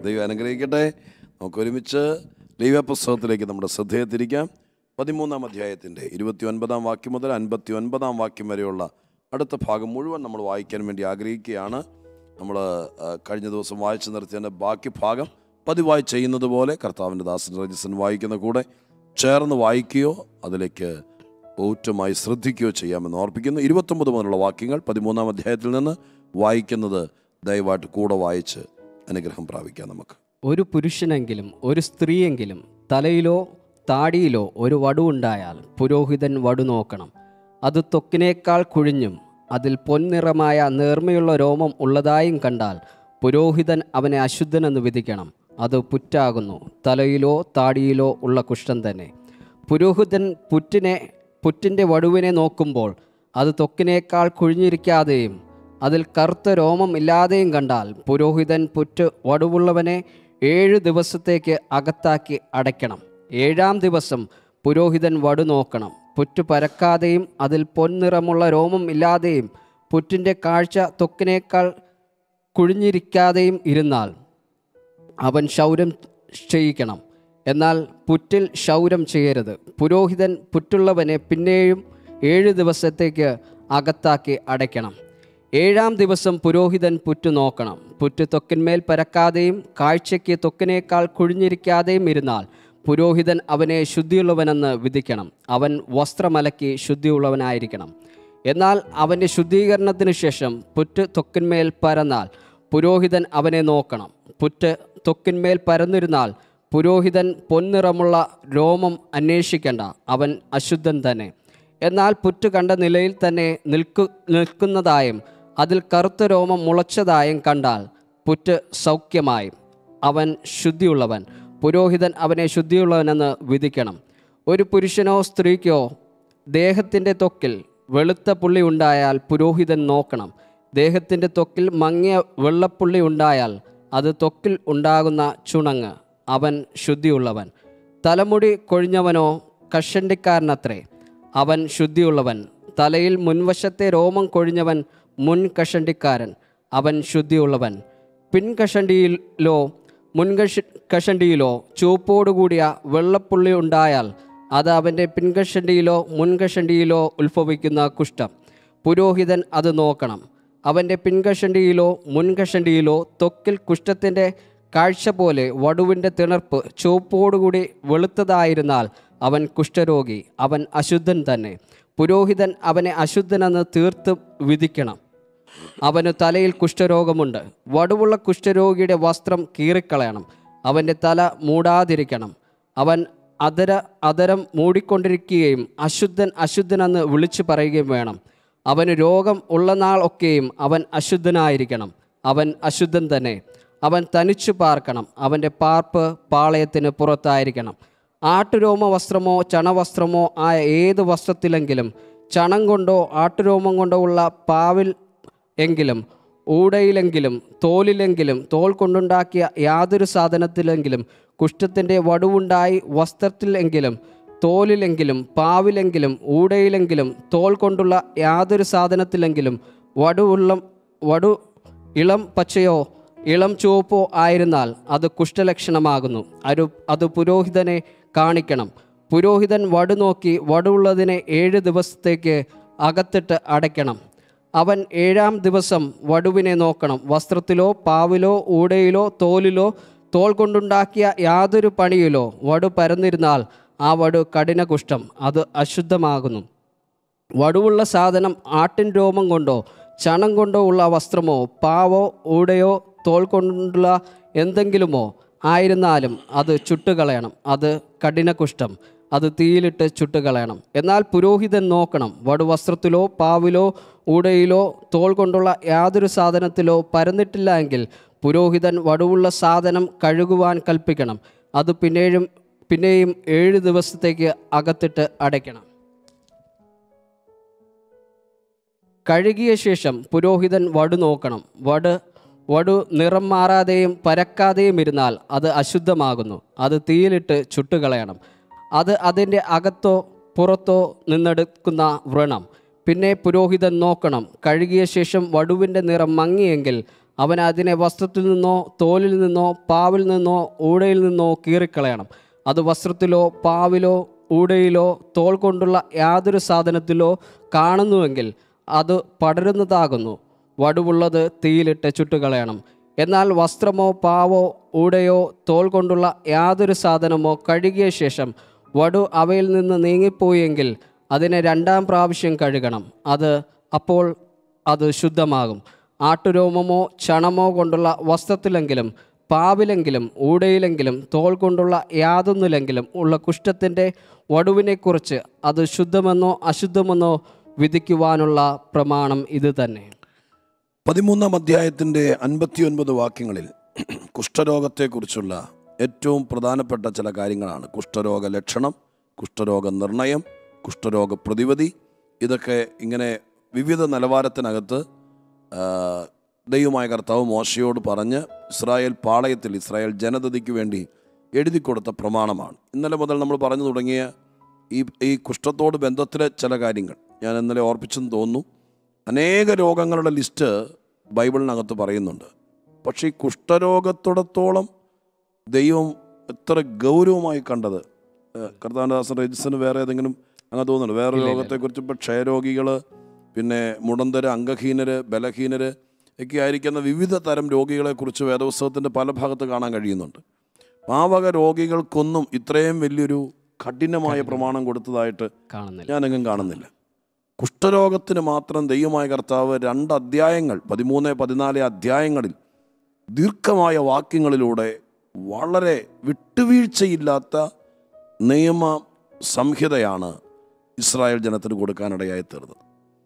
ദൈവം അനുഗ്രഹിക്കട്ടെ നമുക്ക് ഒരുമിച്ച് ദൈവ പുസ്തകത്തിലേക്ക് നമ്മുടെ ശ്രദ്ധയെ തിരിക്കാം പതിമൂന്നാം അധ്യായത്തിൻ്റെ ഇരുപത്തി ഒൻപതാം വാക്യം മുതൽ അൻപത്തി ഒൻപതാം വാക്യം വരെയുള്ള അടുത്ത ഭാഗം മുഴുവൻ നമ്മൾ വായിക്കാൻ വേണ്ടി ആഗ്രഹിക്കുകയാണ് നമ്മൾ ആ, കഴിഞ്ഞ ദിവസം വായിച്ചു നിർത്തിയതിൻ്റെ ബാക്കി ഭാഗം പതിവായി ചെയ്യുന്നത് പോലെ കർത്താവിൻ്റെ ദാസൻ രജിസൻ വായിക്കുന്ന കൂടെ ചേർന്ന് വായിക്കുകയോ അതിലേക്ക് ഊറ്റമായി ശ്രദ്ധിക്കുകയോ ചെയ്യാമെന്ന് ഓർപ്പിക്കുന്നു ഇരുപത്തൊമ്പത് മുതലുള്ള വാക്യങ്ങൾ പതിമൂന്നാം അധ്യായത്തിൽ നിന്ന് വായിക്കുന്നത് ദയവായിട്ട് കൂടെ വായിച്ച് അനുഗ്രഹം പ്രാപിക്കാം നമുക്ക് ഒരു പുരുഷനെങ്കിലും ഒരു സ്ത്രീയെങ്കിലും തലയിലോ താടിയിലോ ഒരു വടുവുണ്ടായാൽ പുരോഹിതൻ വടു നോക്കണം അത് ത്വക്കിനേക്കാൾ കുഴിഞ്ഞും അതിൽ പൊൻനിറമായ നേർമയുള്ള രോമം ഉള്ളതായും കണ്ടാൽ പുരോഹിതൻ അവനെ അശുദ്ധനെന്ന് വിധിക്കണം അത് പുറ്റാകുന്നു തലയിലോ താടിയിലോ ഉള്ള കുഷ്ഠം തന്നെ പുരോഹിതൻ പുറ്റിനെ പുറ്റിൻ്റെ വടുവിനെ നോക്കുമ്പോൾ അത് ത്വക്കിനേക്കാൾ കുഴിഞ്ഞിരിക്കാതെയും അതിൽ കറുത്ത രോമം ഇല്ലാതെയും കണ്ടാൽ പുരോഹിതൻ പുറ്റ് വടുവുള്ളവനെ ഏഴ് ദിവസത്തേക്ക് അകത്താക്കി അടയ്ക്കണം ഏഴാം ദിവസം പുരോഹിതൻ വടു നോക്കണം പുറ്റ് പരക്കാതെയും അതിൽ പൊൻനിറമുള്ള രോമം ഇല്ലാതെയും പുറ്റിൻ്റെ കാഴ്ച ത്വക്കിനേക്കാൾ കുഴിഞ്ഞിരിക്കാതെയും ഇരുന്നാൽ അവൻ ക്ഷൗരം ചെയ്യിക്കണം എന്നാൽ പുറ്റിൽ ക്ഷൗരം ചെയ്യരുത് പുരോഹിതൻ പുറ്റുള്ളവനെ പിന്നെയും ഏഴ് ദിവസത്തേക്ക് അകത്താക്കി അടയ്ക്കണം ഏഴാം ദിവസം പുരോഹിതൻ പുറ്റു നോക്കണം പുറ്റ് ത്വക്കിന്മേൽ പരക്കാതെയും കാഴ്ചയ്ക്ക് ത്വക്കിനേക്കാൾ കുഴിഞ്ഞിരിക്കാതെയും ഇരുന്നാൽ പുരോഹിതൻ അവനെ ശുദ്ധിയുള്ളവനെന്ന് വിധിക്കണം അവൻ വസ്ത്രമലക്കി ശുദ്ധിയുള്ളവനായിരിക്കണം എന്നാൽ അവൻ്റെ ശുദ്ധീകരണത്തിന് ശേഷം പുറ്റ് ത്വക്കിന്മേൽ പരന്നാൽ പുരോഹിതൻ അവനെ നോക്കണം പുറ്റ് ത്വക്കിന്മേൽ പരന്നിരുന്നാൽ പുരോഹിതൻ പൊൻനിറമുള്ള രോമം അന്വേഷിക്കേണ്ട അവൻ അശുദ്ധൻ തന്നെ എന്നാൽ പുറ്റ് കണ്ട നിലയിൽ തന്നെ നിൽക്കു നിൽക്കുന്നതായും അതിൽ കറുത്ത രോമം മുളച്ചതായും കണ്ടാൽ പുറ്റ് സൗഖ്യമായി അവൻ ശുദ്ധിയുള്ളവൻ പുരോഹിതൻ അവനെ ശുദ്ധിയുള്ളവനെന്ന് വിധിക്കണം ഒരു പുരുഷനോ സ്ത്രീക്കോ ദേഹത്തിൻ്റെ ത്വക്കിൽ വെളുത്ത പുള്ളി ഉണ്ടായാൽ പുരോഹിതൻ നോക്കണം ദേഹത്തിൻ്റെ ത്വക്കിൽ മങ്ങിയ വെള്ളപ്പുള്ളി ഉണ്ടായാൽ അത് ത്വക്കിൽ ഉണ്ടാകുന്ന ചുണങ്ങ് അവൻ ശുദ്ധിയുള്ളവൻ തലമുടി കൊഴിഞ്ഞവനോ കഷണ്ടിക്കാരനത്രേ അവൻ ശുദ്ധിയുള്ളവൻ തലയിൽ മുൻവശത്തെ രോമം കൊഴിഞ്ഞവൻ മുൻ കഷണ്ടിക്കാരൻ അവൻ ശുദ്ധിയുള്ളവൻ പിൻകഷണ്ടിയിലോ മുൻകഷ കഷണ്ടിയിലോ ചുവപ്പോടുകൂടിയ വെള്ളപ്പുള്ളി ഉണ്ടായാൽ അത് അവൻ്റെ പിൻകഷണ്ടിയിലോ മുൻകഷണ്ടിയിലോ ഉത്ഭവിക്കുന്ന കുഷ്ഠം പുരോഹിതൻ അത് നോക്കണം അവൻ്റെ പിൻകഷണ്ടിയിലോ മുൻകഷണ്ടിയിലോ ത്വക്കിൽ കുഷ്ഠത്തിൻ്റെ കാഴ്ച പോലെ വടുവിൻ്റെ തിണർപ്പ് ചുവപ്പോടുകൂടി വെളുത്തതായിരുന്നാൽ അവൻ കുഷ്ഠരോഗി അവൻ അശുദ്ധൻ തന്നെ പുരോഹിതൻ അവനെ അശുദ്ധനെന്ന് തീർത്ത് വിധിക്കണം അവന് തലയിൽ കുഷ്ഠരോഗമുണ്ട് വടുവുള്ള കുഷ്ഠരോഗിയുടെ വസ്ത്രം കീറിക്കളയണം അവൻ്റെ തല മൂടാതിരിക്കണം അവൻ അതര അതരം മൂടിക്കൊണ്ടിരിക്കുകയും അശുദ്ധൻ അശുദ്ധനെന്ന് വിളിച്ചു പറയുകയും വേണം അവന് രോഗം ഉള്ള നാൾ ഒക്കെയും അവൻ അശുദ്ധനായിരിക്കണം അവൻ അശുദ്ധൻ തന്നെ അവൻ തനിച്ചു പാർക്കണം അവൻ്റെ പാർപ്പ് പാളയത്തിന് പുറത്തായിരിക്കണം ആട്ടുരോമ വസ്ത്രമോ ചണവസ്ത്രമോ ആയ ഏത് വസ്ത്രത്തിലെങ്കിലും ചണം കൊണ്ടോ ആട്ടുരോമം കൊണ്ടോ ഉള്ള പാവിൽ എങ്കിലും ഊടയിലെങ്കിലും തോലിലെങ്കിലും തോൽ കൊണ്ടുണ്ടാക്കിയ യാതൊരു സാധനത്തിലെങ്കിലും കുഷ്ഠത്തിൻ്റെ വടുവുണ്ടായി വസ്ത്രത്തിലെങ്കിലും തോലിലെങ്കിലും പാവിലെങ്കിലും ഊടയിലെങ്കിലും തോൽ കൊണ്ടുള്ള യാതൊരു സാധനത്തിലെങ്കിലും വടുവുള്ള വടു ഇളം പച്ചയോ ഇളം ചുവപ്പോ ആയിരുന്നാൽ അത് കുഷ്ഠലക്ഷണമാകുന്നു അരു അത് പുരോഹിതനെ കാണിക്കണം പുരോഹിതൻ വടു നോക്കി വടുവുള്ളതിനെ ഏഴ് ദിവസത്തേക്ക് അകത്തിട്ട് അടയ്ക്കണം അവൻ ഏഴാം ദിവസം വടുവിനെ നോക്കണം വസ്ത്രത്തിലോ പാവിലോ ഊടയിലോ തോലിലോ തോൽ കൊണ്ടുണ്ടാക്കിയ യാതൊരു പണിയിലോ വടു പരന്നിരുന്നാൽ ആ വടു കഠിന കുഷ്ഠം അത് അശുദ്ധമാകുന്നു വടുവുള്ള സാധനം ആട്ടിൻ രോമം കൊണ്ടോ ചണം കൊണ്ടോ ഉള്ള വസ്ത്രമോ പാവോ ഊടയോ തോൽ കൊണ്ടുള്ള എന്തെങ്കിലുമോ ആയിരുന്നാലും അത് ചുട്ടുകളയണം അത് കഠിന കുഷ്ഠം അത് തീയിലിട്ട് ചുട്ടുകളയണം എന്നാൽ പുരോഹിതൻ നോക്കണം വടുവസ്ത്രത്തിലോ പാവിലോ ഊടയിലോ തോൾ കൊണ്ടുള്ള യാതൊരു സാധനത്തിലോ പരന്നിട്ടില്ല എങ്കിൽ പുരോഹിതൻ വടുവുള്ള സാധനം കഴുകുവാൻ കൽപ്പിക്കണം അത് പിന്നെയും പിന്നെയും ഏഴ് ദിവസത്തേക്ക് അകത്തിട്ട് അടയ്ക്കണം കഴുകിയ ശേഷം പുരോഹിതൻ വടു നോക്കണം വട് വടു നിറം മാറാതെയും പരക്കാതെയും ഇരുന്നാൽ അത് അശുദ്ധമാകുന്നു അത് തീയിലിട്ട് ചുട്ടുകളയണം അത് അതിൻ്റെ അകത്തോ പുറത്തോ നിന്നെടുക്കുന്ന വ്രണം പിന്നെ പുരോഹിതൻ നോക്കണം കഴുകിയ ശേഷം വടുവിൻ്റെ നിറം മങ്ങിയെങ്കിൽ അവൻ അതിനെ വസ്ത്രത്തിൽ നിന്നോ തോലിൽ നിന്നോ പാവിൽ നിന്നോ ഊടയിൽ നിന്നോ കീറിക്കളയണം അത് വസ്ത്രത്തിലോ പാവിലോ ഊടയിലോ തോൾ കൊണ്ടുള്ള യാതൊരു സാധനത്തിലോ കാണുന്നുവെങ്കിൽ അത് പടരുന്നതാകുന്നു വടുവുള്ളത് തീയിലിട്ട് ചുട്ടുകളയണം എന്നാൽ വസ്ത്രമോ പാവോ ഊടയോ തോൾ കൊണ്ടുള്ള യാതൊരു സാധനമോ കഴുകിയ ശേഷം വടു അവയിൽ നിന്ന് നീങ്ങിപ്പോയെങ്കിൽ അതിനെ രണ്ടാം പ്രാവശ്യം കഴുകണം അത് അപ്പോൾ അത് ശുദ്ധമാകും ആട്ടുരോമമോ ചണമോ കൊണ്ടുള്ള വസ്ത്രത്തിലെങ്കിലും പാവിലെങ്കിലും ഊടയിലെങ്കിലും തോൾ കൊണ്ടുള്ള യാതൊന്നിലെങ്കിലും ഉള്ള കുഷ്ഠത്തിൻ്റെ വടുവിനെക്കുറിച്ച് അത് ശുദ്ധമെന്നോ അശുദ്ധമെന്നോ വിധിക്കുവാനുള്ള പ്രമാണം ഇത് തന്നെ പതിമൂന്നാം അധ്യായത്തിൻ്റെ അൻപത്തിയൊൻപത് വാക്യങ്ങളിൽ കുഷ്ഠരോഗത്തെക്കുറിച്ചുള്ള ഏറ്റവും പ്രധാനപ്പെട്ട ചില കാര്യങ്ങളാണ് കുഷ്ഠരോഗ ലക്ഷണം കുഷ്ഠരോഗ നിർണയം കുഷ്ഠരോഗ പ്രതിവിധി ഇതൊക്കെ ഇങ്ങനെ വിവിധ നിലവാരത്തിനകത്ത് ആ, ദൈവമായ കർത്താവ് മോശയോട് പറഞ്ഞ് ഇസ്രായേൽ പാളയത്തിൽ ഇസ്രായേൽ ജനതയ്ക്ക് വേണ്ടി എഴുതി കൊടുത്ത പ്രമാണമാണ് ഇന്നലെ മുതൽ നമ്മൾ പറഞ്ഞു തുടങ്ങിയ ഈ ഈ കുഷ്ഠത്തോട് ബന്ധത്തിലെ ചില കാര്യങ്ങൾ ഞാൻ ഇന്നലെ ഓർപ്പിച്ചെന്ന് തോന്നുന്നു അനേക രോഗങ്ങളുടെ ലിസ്റ്റ് ബൈബിളിനകത്ത് പറയുന്നുണ്ട് പക്ഷേ ഈ കുഷ്ഠരോഗത്തോടത്തോളം ദൈവം എത്ര ഗൗരവമായി കണ്ടത് ഏഹ് കർത്താനദാസൻ രജിസ്റ്ററിന് വേറെ ഏതെങ്കിലും അങ്ങനെ തോന്നുന്നുണ്ട് വേറെ രോഗത്തെക്കുറിച്ച് ഇപ്പോൾ ക്ഷയരോഗികൾ പിന്നെ മുടന്തര് അംഗഹീനര് ബലഹീനര് ഒക്കെ ആയിരിക്കുന്ന വിവിധ തരം രോഗികളെക്കുറിച്ച് വേദപുസ്തകത്തിൻ്റെ പല ഭാഗത്ത് കാണാൻ കഴിയുന്നുണ്ട് ആ വക രോഗികൾക്കൊന്നും ഇത്രയും വലിയൊരു കഠിനമായ പ്രമാണം കൊടുത്തതായിട്ട് കാണുന്നില്ല ഞാനെങ്ങും കാണുന്നില്ല കുഷ്ഠരോഗത്തിന് മാത്രം ദൈവമായ കർത്താവ് രണ്ട് അധ്യായങ്ങൾ പതിമൂന്ന് പതിനാല് അധ്യായങ്ങളിൽ ദീർഘമായ വാക്യങ്ങളിലൂടെ വളരെ വിട്ടുവീഴ്ചയില്ലാത്ത നിയമ സംഹിതയാണ് ഇസ്രായേൽ ജനത്തിന് കൊടുക്കാനിടയായി തീർന്നത്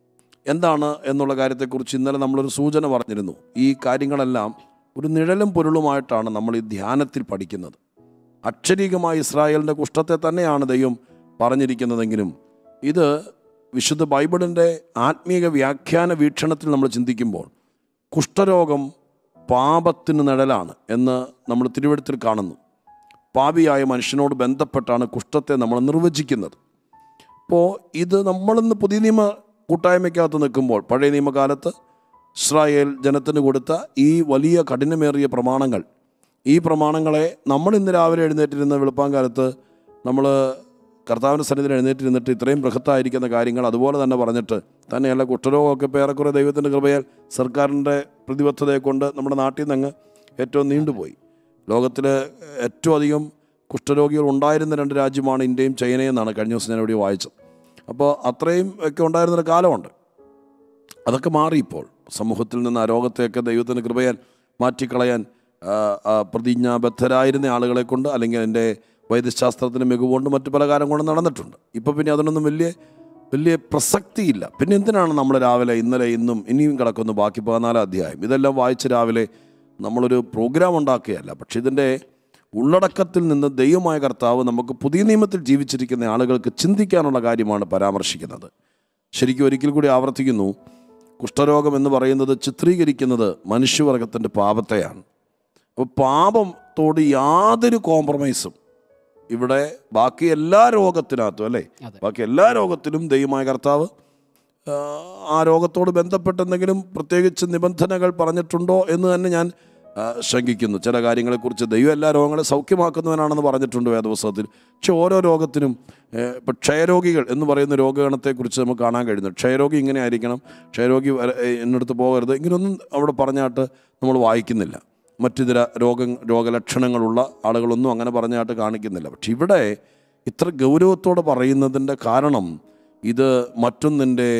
എന്താണ് എന്നുള്ള കാര്യത്തെക്കുറിച്ച് ഇന്നലെ നമ്മളൊരു സൂചന പറഞ്ഞിരുന്നു ഈ കാര്യങ്ങളെല്ലാം ഒരു നിഴലും പൊരുളുമായിട്ടാണ് നമ്മൾ ഈ ധ്യാനത്തിൽ പഠിക്കുന്നത് അക്ഷരീകമായ ഇസ്രായേലിൻ്റെ കുഷ്ഠത്തെ തന്നെയാണ് ദൈവം പറഞ്ഞിരിക്കുന്നതെങ്കിലും ഇത് വിശുദ്ധ ബൈബിളിൻ്റെ ആത്മീക വ്യാഖ്യാന വീക്ഷണത്തിൽ നമ്മൾ ചിന്തിക്കുമ്പോൾ കുഷ്ഠരോഗം പാപത്തിന് നിഴലാണ് എന്ന് നമ്മൾ തിരുവഴുത്തിൽ കാണുന്നു പാപിയായ മനുഷ്യനോട് ബന്ധപ്പെട്ടാണ് കുഷ്ഠത്തെ നമ്മൾ നിർവചിക്കുന്നത് അപ്പോൾ ഇത് നമ്മളിന്ന് പുതിയ നിയമ കൂട്ടായ്മയ്ക്കകത്ത് നിൽക്കുമ്പോൾ പഴയ നിയമകാലത്ത് ഇസ്രായേൽ ജനത്തിന് കൊടുത്ത ഈ വലിയ കഠിനമേറിയ പ്രമാണങ്ങൾ ഈ പ്രമാണങ്ങളെ നമ്മൾ ഇന്ന് രാവിലെ എഴുന്നേറ്റിരുന്ന വെളുപ്പാങ്കാലത്ത് നമ്മൾ കർത്താവിൻ്റെ സന്നിധിയിൽ എഴുന്നേറ്റിരുന്നിട്ട് ഇത്രയും ബൃഹത്തായിരിക്കുന്ന കാര്യങ്ങൾ അതുപോലെ തന്നെ പറഞ്ഞിട്ട് തന്നെയല്ല കുഷ്ഠരോഗമൊക്കെ ഇപ്പോൾ ഏറെക്കുറെ ദൈവത്തിൻ്റെ കൃപയാൽ സർക്കാരിൻ്റെ പ്രതിബദ്ധതയെ കൊണ്ട് നമ്മുടെ നാട്ടിൽ നിന്ന് അങ്ങ് ഏറ്റവും നീണ്ടുപോയി ലോകത്തിൽ ഏറ്റവും അധികം കുഷ്ഠരോഗികൾ ഉണ്ടായിരുന്ന രണ്ട് രാജ്യമാണ് ഇന്ത്യയും ചൈനയും എന്നാണ് കഴിഞ്ഞ ദിവസം ഞാൻ ഇവിടെ വായിച്ചത് അപ്പോൾ അത്രയും ഒക്കെ ഉണ്ടായിരുന്നൊരു കാലമുണ്ട് അതൊക്കെ മാറി ഇപ്പോൾ സമൂഹത്തിൽ നിന്ന് ആ രോഗത്തെയൊക്കെ ദൈവത്തിൻ്റെ കൃപയാൽ മാറ്റിക്കളയാൻ ആ, ആ, പ്രതിജ്ഞാബദ്ധരായിരുന്ന ആളുകളെ കൊണ്ട് അല്ലെങ്കിൽ അതിൻ്റെ വൈദ്യശാസ്ത്രത്തിന് മികവുകൊണ്ട് മറ്റു പല കാര്യം കൊണ്ട് നടന്നിട്ടുണ്ട് ഇപ്പോൾ പിന്നെ അതിനൊന്നും വലിയ വലിയ പ്രസക്തിയില്ല പിന്നെ എന്തിനാണ് നമ്മൾ രാവിലെ ഇന്നലെ ഇന്നും ഇനിയും കിടക്കുന്നു ബാക്കി പതിനാലാം അധ്യായം ഇതെല്ലാം വായിച്ച് രാവിലെ നമ്മളൊരു പ്രോഗ്രാം ഉണ്ടാക്കുകയല്ല പക്ഷെ ഇതിൻ്റെ ഉള്ളടക്കത്തിൽ നിന്ന് ദൈവമായ കർത്താവ് നമുക്ക് പുതിയ നിയമത്തിൽ ജീവിച്ചിരിക്കുന്ന ആളുകൾക്ക് ചിന്തിക്കാനുള്ള കാര്യമാണ് പരാമർശിക്കുന്നത് ശരിക്കും ഒരിക്കൽ കൂടി ആവർത്തിക്കുന്നു കുഷ്ഠരോഗം എന്ന് പറയുന്നത് ചിത്രീകരിക്കുന്നത് മനുഷ്യവർഗത്തിൻ്റെ പാപത്തെയാണ് അപ്പോൾ പാപത്തോട് യാതൊരു കോംപ്രമൈസും ഇവിടെ ബാക്കി എല്ലാ രോഗത്തിനകത്തും അല്ലേ അതെ. ബാക്കി എല്ലാ രോഗത്തിലും ദൈവമായ കർത്താവ് ആ, ആ രോഗത്തോട് ബന്ധപ്പെട്ട് എന്തെങ്കിലും പ്രത്യേകിച്ച് നിബന്ധനകൾ പറഞ്ഞിട്ടുണ്ടോ എന്ന് തന്നെ ഞാൻ ആ, ശങ്കിക്കുന്നു ചില കാര്യങ്ങളെക്കുറിച്ച് ദൈവം എല്ലാ രോഗങ്ങളെ സൗഖ്യമാക്കുന്നവനാണെന്ന് പറഞ്ഞിട്ടുണ്ട് വേദപുസ്തകത്തിൽ പക്ഷെ ഓരോ രോഗത്തിനും ഇപ്പം ക്ഷയരോഗികൾ എന്ന് പറയുന്ന രോഗഗണത്തെക്കുറിച്ച് നമുക്ക് കാണാൻ കഴിയുന്നു ക്ഷയരോഗി ഇങ്ങനെ ആയിരിക്കണം ക്ഷയരോഗി വര- ഏ, എന്നടുത്ത് പോകരുത് ഇങ്ങനെയൊന്നും അവിടെ പറഞ്ഞാട്ട് നമ്മൾ വായിക്കുന്നില്ല മറ്റിതര രോഗ രോഗലക്ഷണങ്ങളുള്ള ആളുകളൊന്നും അങ്ങനെ പറഞ്ഞായിട്ട് കാണിക്കുന്നില്ല പക്ഷെ ഇവിടെ ഇത്ര ഗൗരവത്തോടെ പറയുന്നതിൻ്റെ കാരണം ഇത് മറ്റൊന്നിൻ്റെ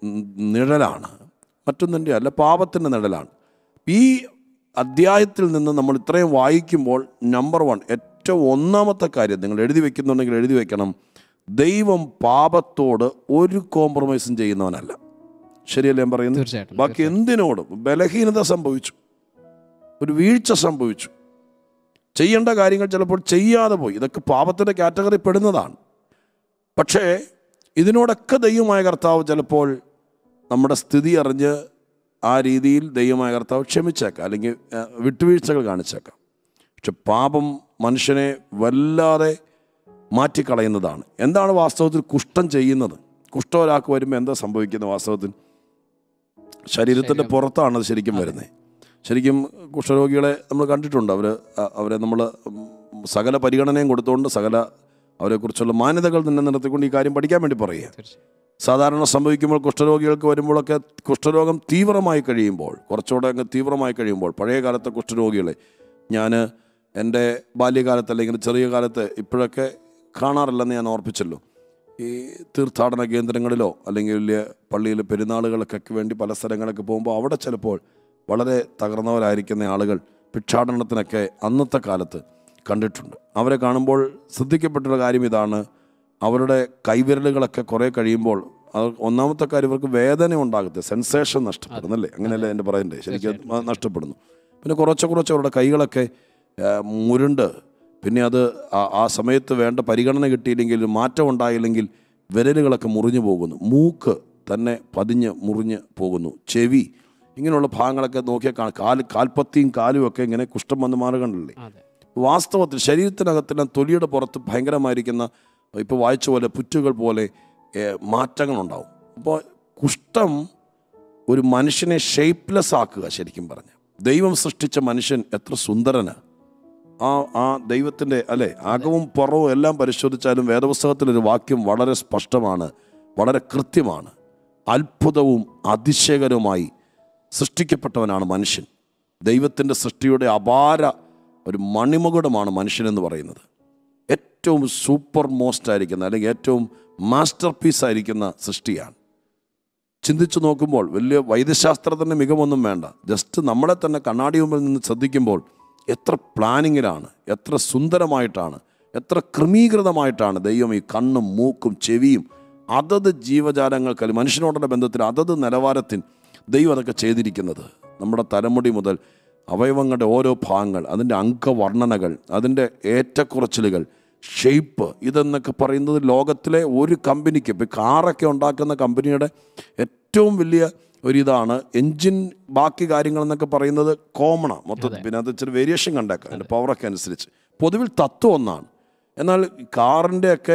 നിഴലാണ് മറ്റൊന്നിൻ്റെ അല്ല പാപത്തിൻ്റെ നിഴലാണ് ഈ അധ്യായത്തിൽ നിന്ന് നമ്മൾ ഇത്രയും വായിക്കുമ്പോൾ നമ്പർ വൺ ഏറ്റവും ഒന്നാമത്തെ കാര്യം നിങ്ങൾ എഴുതി വെക്കുന്നുണ്ടെങ്കിൽ എഴുതി വെക്കണം ദൈവം പാപത്തോട് ഒരു കോംപ്രമൈസും ചെയ്യുന്നവനല്ല ശരിയല്ലേ ഞാൻ പറയുന്നത് തീർച്ചയായിട്ടും ബാക്കി എന്തിനോടും ബലഹീനത സംഭവിച്ചു ഒരു വീഴ്ച സംഭവിച്ചു ചെയ്യേണ്ട കാര്യങ്ങൾ ചിലപ്പോൾ ചെയ്യാതെ പോയി ഇതൊക്കെ പാപത്തിൻ്റെ കാറ്റഗറി പെടുന്നതാണ് പക്ഷേ ഇതിനോടൊക്കെ ദൈവമായ കർത്താവ് ചിലപ്പോൾ നമ്മുടെ സ്ഥിതി അറിഞ്ഞ് ആ രീതിയിൽ ദൈവമായ കർത്താവ് ക്ഷമിച്ചേക്കാം അല്ലെങ്കിൽ ആ, വിട്ടുവീഴ്ചകൾ കാണിച്ചേക്കാം പക്ഷെ പാപം മനുഷ്യനെ വല്ലാതെ മാറ്റിക്കളയുന്നതാണ് എന്താണ് വാസ്തവത്തിൽ കുഷ്ഠം ചെയ്യുന്നത് കുഷ്ഠം ഒരാൾക്ക് വരുമ്പോൾ എന്താ സംഭവിക്കുന്നത് വാസ്തവത്തിൽ ശരീരത്തിൻ്റെ പുറത്താണ് അത് ശരിക്കും വരുന്നത് ശരിക്കും കുഷ്ഠരോഗികളെ നമ്മൾ കണ്ടിട്ടുണ്ട് അവർ അവരെ നമ്മൾ സകല പരിഗണനയും കൊടുത്തുകൊണ്ട് സകല അവരെക്കുറിച്ചുള്ള മാന്യതകൾ തന്നെ നിർത്തിക്കൊണ്ട് ഈ കാര്യം പഠിക്കാൻ വേണ്ടി പറയുക തീർച്ചയായും സാധാരണ സംഭവിക്കുമ്പോൾ കുഷ്ഠരോഗികൾക്ക് വരുമ്പോഴൊക്കെ കുഷ്ഠരോഗം തീവ്രമായി കഴിയുമ്പോൾ കുറച്ചുകൂടെ അങ്ങ് തീവ്രമായി കഴിയുമ്പോൾ പഴയ കാലത്തെ കുഷ്ഠരോഗികളെ ഞാൻ എൻ്റെ ബാല്യകാലത്ത് അല്ലെങ്കിൽ ചെറിയ കാലത്ത് ഇപ്പോഴൊക്കെ കാണാറില്ലെന്ന് ഞാൻ ഓർപ്പിച്ചല്ലോ ഈ തീർത്ഥാടന കേന്ദ്രങ്ങളിലോ അല്ലെങ്കിൽ വലിയ പള്ളിയിൽ പെരുന്നാളുകൾക്കൊക്കെ വേണ്ടി പല സ്ഥലങ്ങളൊക്കെ പോകുമ്പോൾ അവിടെ ചിലപ്പോൾ വളരെ തകർന്നവരായിരിക്കുന്ന ആളുകൾ ഭിക്ഷാടനത്തിനൊക്കെ അന്നത്തെ കാലത്ത് കണ്ടിട്ടുണ്ട് അവരെ കാണുമ്പോൾ ശ്രദ്ധിക്കപ്പെട്ടുള്ള കാര്യം ഇതാണ് അവരുടെ കൈവിരലുകളൊക്കെ കുറേ കഴിയുമ്പോൾ അത് ഒന്നാമത്തെ കാര്യം ഇവർക്ക് വേദന ഉണ്ടാകത്തെ സെൻസേഷൻ നഷ്ടപ്പെടുന്നല്ലേ അങ്ങനെയല്ലേ എൻ്റെ പറയണ്ടേ ശരിക്കും അത് നഷ്ടപ്പെടുന്നു പിന്നെ കുറച്ച് കുറച്ച് അവരുടെ കൈകളൊക്കെ ആ, മുരുണ്ട് പിന്നെ അത് ആ- ആ സമയത്ത് വേണ്ട പരിഗണന കിട്ടിയില്ലെങ്കിൽ മാറ്റം ഉണ്ടായില്ലെങ്കിൽ വിരലുകളൊക്കെ മുറിഞ്ഞു പോകുന്നു മൂക്ക് തന്നെ പതിഞ്ഞ് മുറിഞ്ഞ് പോകുന്നു ചെവി ഇങ്ങനെയുള്ള ഭാഗങ്ങളൊക്കെ നോക്കിയാൽ കാണാം കാല് കാൽപ്പത്തിയും കാലും ഒക്കെ ഇങ്ങനെ കുഷ്ഠം വന്ന് മാറുകണ്ടല്ലേ അതെ വാസ്തവത്തിൽ ശരീരത്തിനകത്തെല്ലാം തൊലിയുടെ പുറത്ത് ഭയങ്കരമായിരിക്കുന്ന ഇപ്പോൾ വായിച്ച പോലെ പുറ്റുകൾ പോലെ ഏഹ്, മാറ്റങ്ങളുണ്ടാവും അപ്പോൾ കുഷ്ഠം ഒരു മനുഷ്യനെ ഷേപ്പ്ലെസ് ആക്കുക ശരിക്കും പറഞ്ഞ ദൈവം സൃഷ്ടിച്ച മനുഷ്യൻ എത്ര സുന്ദരനാണ് ആ ആ ദൈവത്തിൻ്റെ അല്ലേ അകവും പുറവും എല്ലാം പരിശോധിച്ചാലും വേദപുസ്തകത്തിലൊരു വാക്യം വളരെ സ്പഷ്ടമാണ് വളരെ കൃത്യമാണ് അത്ഭുതവും അതിശയകരവുമായി സൃഷ്ടിക്കപ്പെട്ടവനാണ് മനുഷ്യൻ ദൈവത്തിൻ്റെ സൃഷ്ടിയുടെ അപാര ഒരു മണിമുകുടമാണ് മനുഷ്യനെന്ന് പറയുന്നത് ഏറ്റവും സൂപ്പർ മോസ്റ്റ് ആയിരിക്കുന്ന അല്ലെങ്കിൽ ഏറ്റവും മാസ്റ്റർ പീസ് ആയിരിക്കുന്ന സൃഷ്ടിയാണ് ചിന്തിച്ചു നോക്കുമ്പോൾ വലിയ വൈദ്യശാസ്ത്രത്തിൻ്റെ മികവൊന്നും വേണ്ട ജസ്റ്റ് നമ്മളെ തന്നെ കണ്ണാടി മുമ്പിൽ നിന്ന് ശ്രദ്ധിക്കുമ്പോൾ എത്ര പ്ലാനിങ്ങിലാണ് എത്ര സുന്ദരമായിട്ടാണ് എത്ര ക്രമീകൃതമായിട്ടാണ് ദൈവം ഈ കണ്ണും മൂക്കും ചെവിയും അതത് ജീവജാലങ്ങൾക്ക് മനുഷ്യനോടുള്ള ബന്ധത്തിൽ അതത് നിലവാരത്തിൽ ദൈവം അതൊക്കെ ചെയ്തിരിക്കുന്നത് നമ്മുടെ തലമുടി മുതൽ അവയവങ്ങളുടെ ഓരോ ഭാഗങ്ങൾ അതിൻ്റെ അംഗവർണ്ണനകൾ അതിൻ്റെ ഏറ്റക്കുറച്ചിലുകൾ ഷേപ്പ് ഇതെന്നൊക്കെ പറയുന്നത് ലോകത്തിലെ ഒരു കമ്പനിക്ക് ഇപ്പോൾ കാറൊക്കെ ഉണ്ടാക്കുന്ന കമ്പനിയുടെ ഏറ്റവും വലിയ ഒരിതാണ് എൻജിൻ ബാക്കി കാര്യങ്ങളെന്നൊക്കെ പറയുന്നത് കോമണാണ് മൊത്തത്തിൽ പിന്നെ അത് ഇച്ചിരി വേരിയേഷൻ കണ്ടേക്കാം അതിൻ്റെ പവറൊക്കെ അനുസരിച്ച് പൊതുവിൽ തത്വം ഒന്നാണ് എന്നാൽ കാറിൻ്റെയൊക്കെ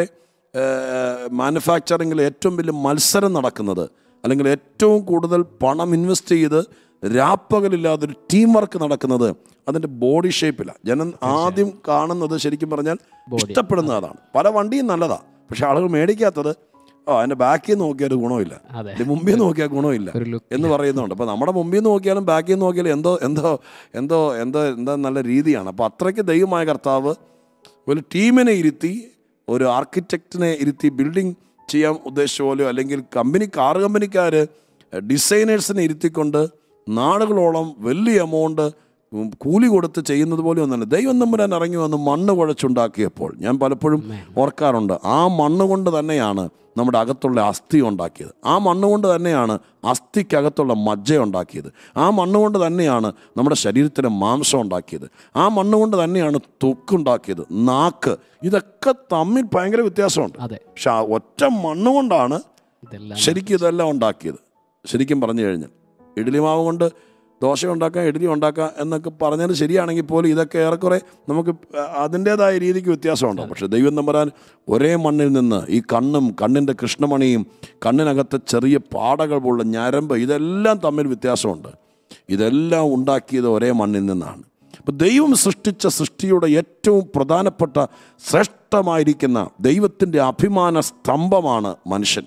മാനുഫാക്ചറിങ്ങിൽ ഏറ്റവും വലിയ മത്സരം നടക്കുന്നത് അല്ലെങ്കിൽ ഏറ്റവും കൂടുതൽ പണം ഇൻവെസ്റ്റ് ചെയ്ത് രാപ്പകലില്ലാതെ ഒരു ടീം വർക്ക് നടക്കുന്നത് അതിൻ്റെ ബോഡി ഷേപ്പിലാണ് ജനം ആദ്യം കാണുന്നത് ശരിക്കും പറഞ്ഞാൽ ഇഷ്ടപ്പെടുന്ന അതാണ് പല വണ്ടിയും നല്ലതാണ് പക്ഷെ ആളുകൾ മേടിക്കാത്തത് ഓ അതിൻ്റെ ബാക്കിൽ നോക്കിയാൽ ഒരു ഗുണമില്ല അതെ. ഇതിന്റെ മുമ്പിൽ നോക്കിയാൽ ഗുണമില്ല ഒരു look എന്ന് പറയുന്നുണ്ട് അപ്പോൾ നമ്മുടെ മുമ്പിൽ നിന്ന് നോക്കിയാലും ബാക്കിൽ നിന്ന് നോക്കിയാലും എന്തോ എന്തോ എന്തോ എന്തോ എന്താ നല്ല രീതിയാണ് അപ്പോൾ അത്രയ്ക്ക് ദൈവമായ കർത്താവ് ഒരു ടീമിനെ ഇരുത്തി ഒരു ആർക്കിടെക്റ്റിനെ ഇരുത്തി ബിൽഡിംഗ് ചെയ്യാൻ ഉദ്ദേശിച്ച പോലെയോ അല്ലെങ്കിൽ കമ്പനി കാർ കമ്പനിക്കാർ ഡിസൈനേഴ്സിനെ ഇരുത്തിക്കൊണ്ട് നാളുകളോളം വലിയ എമൗണ്ട് കൂലി കൊടുത്ത് ചെയ്യുന്നത് പോലെ ഒന്നല്ല ദൈവം തമ്പുരാൻ ഇറങ്ങി വന്ന് മണ്ണ് കുഴച്ചുണ്ടാക്കിയപ്പോൾ ഞാൻ പലപ്പോഴും ഓർക്കാറുണ്ട് ആ മണ്ണ് കൊണ്ട് തന്നെയാണ് നമ്മുടെ അകത്തുള്ള അസ്ഥി ഉണ്ടാക്കിയത് ആ മണ്ണ് കൊണ്ട് തന്നെയാണ് അസ്ഥിക്കകത്തുള്ള മജ്ജ ഉണ്ടാക്കിയത് ആ മണ്ണ് കൊണ്ട് തന്നെയാണ് നമ്മുടെ ശരീരത്തിലെ മാംസം ഉണ്ടാക്കിയത് ആ മണ്ണ് കൊണ്ട് തന്നെയാണ് തൊക്കുണ്ടാക്കിയത് നാക്ക് ഇതൊക്കെ തമ്മിൽ ഭയങ്കര വ്യത്യാസമുണ്ട് അതെ പക്ഷെ ആ ഒറ്റ മണ്ണ് കൊണ്ടാണ് ഇതെല്ലാം ശരിക്കും ഇതെല്ലാം ഉണ്ടാക്കിയത് ശരിക്കും പറഞ്ഞു കഴിഞ്ഞാൽ ഇഡ്ഡലി മാവ് കൊണ്ട് ദോശ ഉണ്ടാക്കാം ഇഡ്ഡലി ഉണ്ടാക്കാം എന്നൊക്കെ പറഞ്ഞാൽ ശരിയാണെങ്കിൽ പോലും ഇതൊക്കെ ഏറെക്കുറെ നമുക്ക് അതിൻ്റേതായ രീതിക്ക് വ്യത്യാസമുണ്ടാവും പക്ഷേ ദൈവം നമ്പരാൻ ഒരേ മണ്ണിൽ നിന്ന് ഈ കണ്ണും കണ്ണിൻ്റെ കൃഷ്ണമണിയും കണ്ണിനകത്തെ ചെറിയ പാടകൾ പോലുള്ള ഞരമ്പ് ഇതെല്ലാം തമ്മിൽ വ്യത്യാസമുണ്ട് ഇതെല്ലാം ഉണ്ടാക്കിയത് ഒരേ മണ്ണിൽ നിന്നാണ് അപ്പോൾ ദൈവം സൃഷ്ടിച്ച സൃഷ്ടിയുടെ ഏറ്റവും പ്രധാനപ്പെട്ട ശ്രേഷ്ഠമായിരിക്കുന്ന ദൈവത്തിൻ്റെ അഭിമാന സ്തംഭമാണ് മനുഷ്യൻ